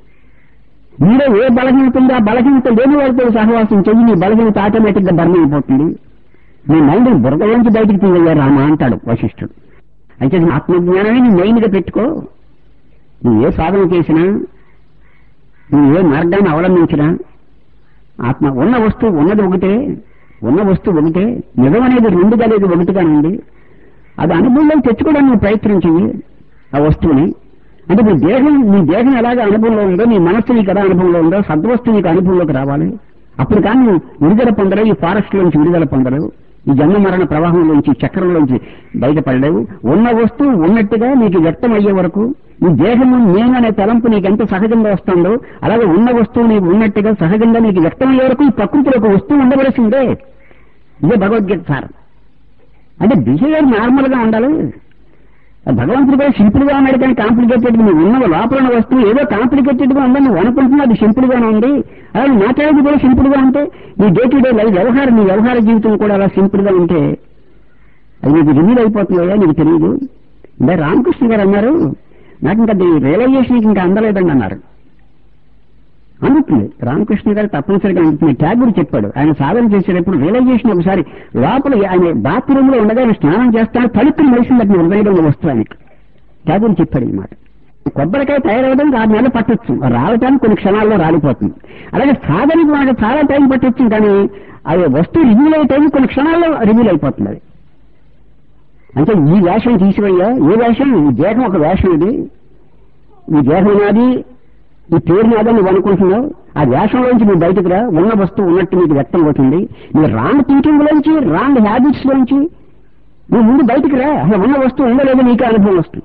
మీలో ఏ బలహీనత ఉందో ఆ బలహీనత లేని వాళ్ళతో సహవాసం చెయ్యి నీ బలహీనత ఆటోమేటిక్ గా బర్న్ అయిపోతుంది నీ మైండ్ బురదలోంచి బయటికి తీయగా రామా అంటాడు వశిష్ఠుడు అయితే నీ ఆత్మజ్ఞానాన్ని నీ మెయిన్ గా పెట్టుకో నువ్వు ఏ సాధన చేసినా నువ్వు ఏ మార్గాన్ని అవలంబించినా ఆత్మ ఉన్న వస్తువు ఉన్నది ఒకటే ఉన్న వస్తువు ఒకటే నిజం అనేది రెండుగా లేదు ఒకటిగానే ఉంది అది అనుభవంలోకి తెచ్చుకోవడానికి నువ్వు ప్రయత్నం చెయ్యి ఆ వస్తువుని అంటే నీ దేహం నీ దేహం ఎలాగ అనుభవంలో ఉందో నీ మనస్సు నీకు ఎలా అనుభవంలో ఉందో సద్వస్తువు నీకు అనుభవంలోకి రావాలి అప్పుడు కానీ నువ్వు విడుదల పొందలేవు ఈ ఫారెస్ట్ లోంచి విడుదల పొందలేవు ఈ జన్మ మరణ ప్రవాహంలోంచి చక్రంలోంచి బయటపడలేవు ఉన్న వస్తువు ఉన్నట్టుగా నీకు వ్యక్తం అయ్యే వరకు ఈ దేహము నేను అనే తలంపు నీకు ఎంత సహజంగా వస్తుందో అలాగే ఉన్న వస్తువు నీకు ఉన్నట్టుగా సహజంగా నీకు వ్యక్తం అయ్యే వరకు ఈ ప్రకృతిలో ఒక వస్తువు ఉండవలసిందే ఇదే భగవద్గీత సార్ అంటే బిహేవియర్ నార్మల్ గా ఉండాలి భగవంతుడు కూడా సింపుల్ గా ఉన్నాడు కానీ కాంప్లికేటెడ్ నువ్వు ఉన్న లోపల ఉన్న వస్తువు ఏదో కాంప్లికేటెడ్ గా ఉందని నువ్వు అనుకుంటున్నా అది సింపుల్ గానే ఉంది అలాగే మాట్లాడేది కూడా సింపుల్ గా ఉంటే నీ డే టు డే లైఫ్ వ్యవహారం నీ వ్యవహార జీవితం కూడా అలా సింపుల్ గా ఉంటే అది నీకు రిలీవ్ అయిపోతుందా నీకు తెలియదు అంటే రామకృష్ణ గారు అన్నారు నాకు ఇంకా రియలైజేషన్ ఇంకా అందలేదండి అన్నారు అందుతుంది రామకృష్ణ గారు తప్పనిసరిగా అందుతుంది ట్యాగూర్ చెప్పాడు ఆయన సాధన చేసేటప్పుడు రియలైజేషన్ ఒకసారి లోపల ఆయన బాత్రూమ్ లో ఉండగా ఆయన స్నానం చేస్తాను తలుపుని మెలిసింది అతని హృదయంలో వస్తుంది ఆయనకి ట్యాగూర్ చెప్పాడు ఈ మాట కొబ్బరికాయ తయారవడానికి ఆరు నెలలు పట్టొచ్చు రావటానికి కొన్ని క్షణాల్లో రాలిపోతుంది అలాగే సాధనకి మనకు చాలా టైం పట్టొచ్చు కానీ అది వస్తువు రివ్యూల్ అయ్యే టైం కొన్ని క్షణాల్లో రివ్యూల్ అయిపోతుంది అది అంటే ఈ వేషం తీసివయ్యా ఏ వేషం ఈ దేహం ఒక వేషం ఇది ఈ దేహం నాది ఈ పేరు నాదని నువ్వు అనుకుంటున్నావు ఆ వేషంలోంచి నువ్వు బయటకు రా ఉన్న వస్తువు ఉన్నట్టు నీకు వ్యక్తం అవుతుంది నీ రాంగ్ థింకింగ్ లోంచి రాంగ్ హ్యాబిట్స్ లోంచి నువ్వు ముందు బయటకు రా అసలు ఉన్న వస్తువు ఉందో లేదో నీకే అనుభవం వస్తుంది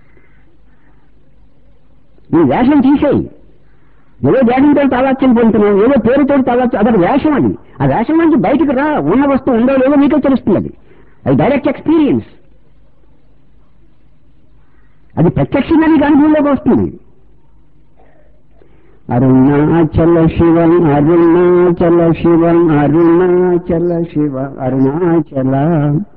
నీ వేషం తీసేయి ఏదో దేహంతో తాదాత్యం పొందుతున్నావు ఏదో పేరుతో తాదాత్యం అదొక వేషం అది ఆ వేషం నుంచి బయటకు రా ఉన్న వస్తువు ఉందో లేదో నీకే తెలుస్తుంది అది అది డైరెక్ట్ ఎక్స్పీరియన్స్ అది ప్రత్యక్షంగా నీకు అనుభవంలోకి వస్తుంది అరుణాచల శివం అరుణాచల శివం అరుణాచల శివ అరుణాచల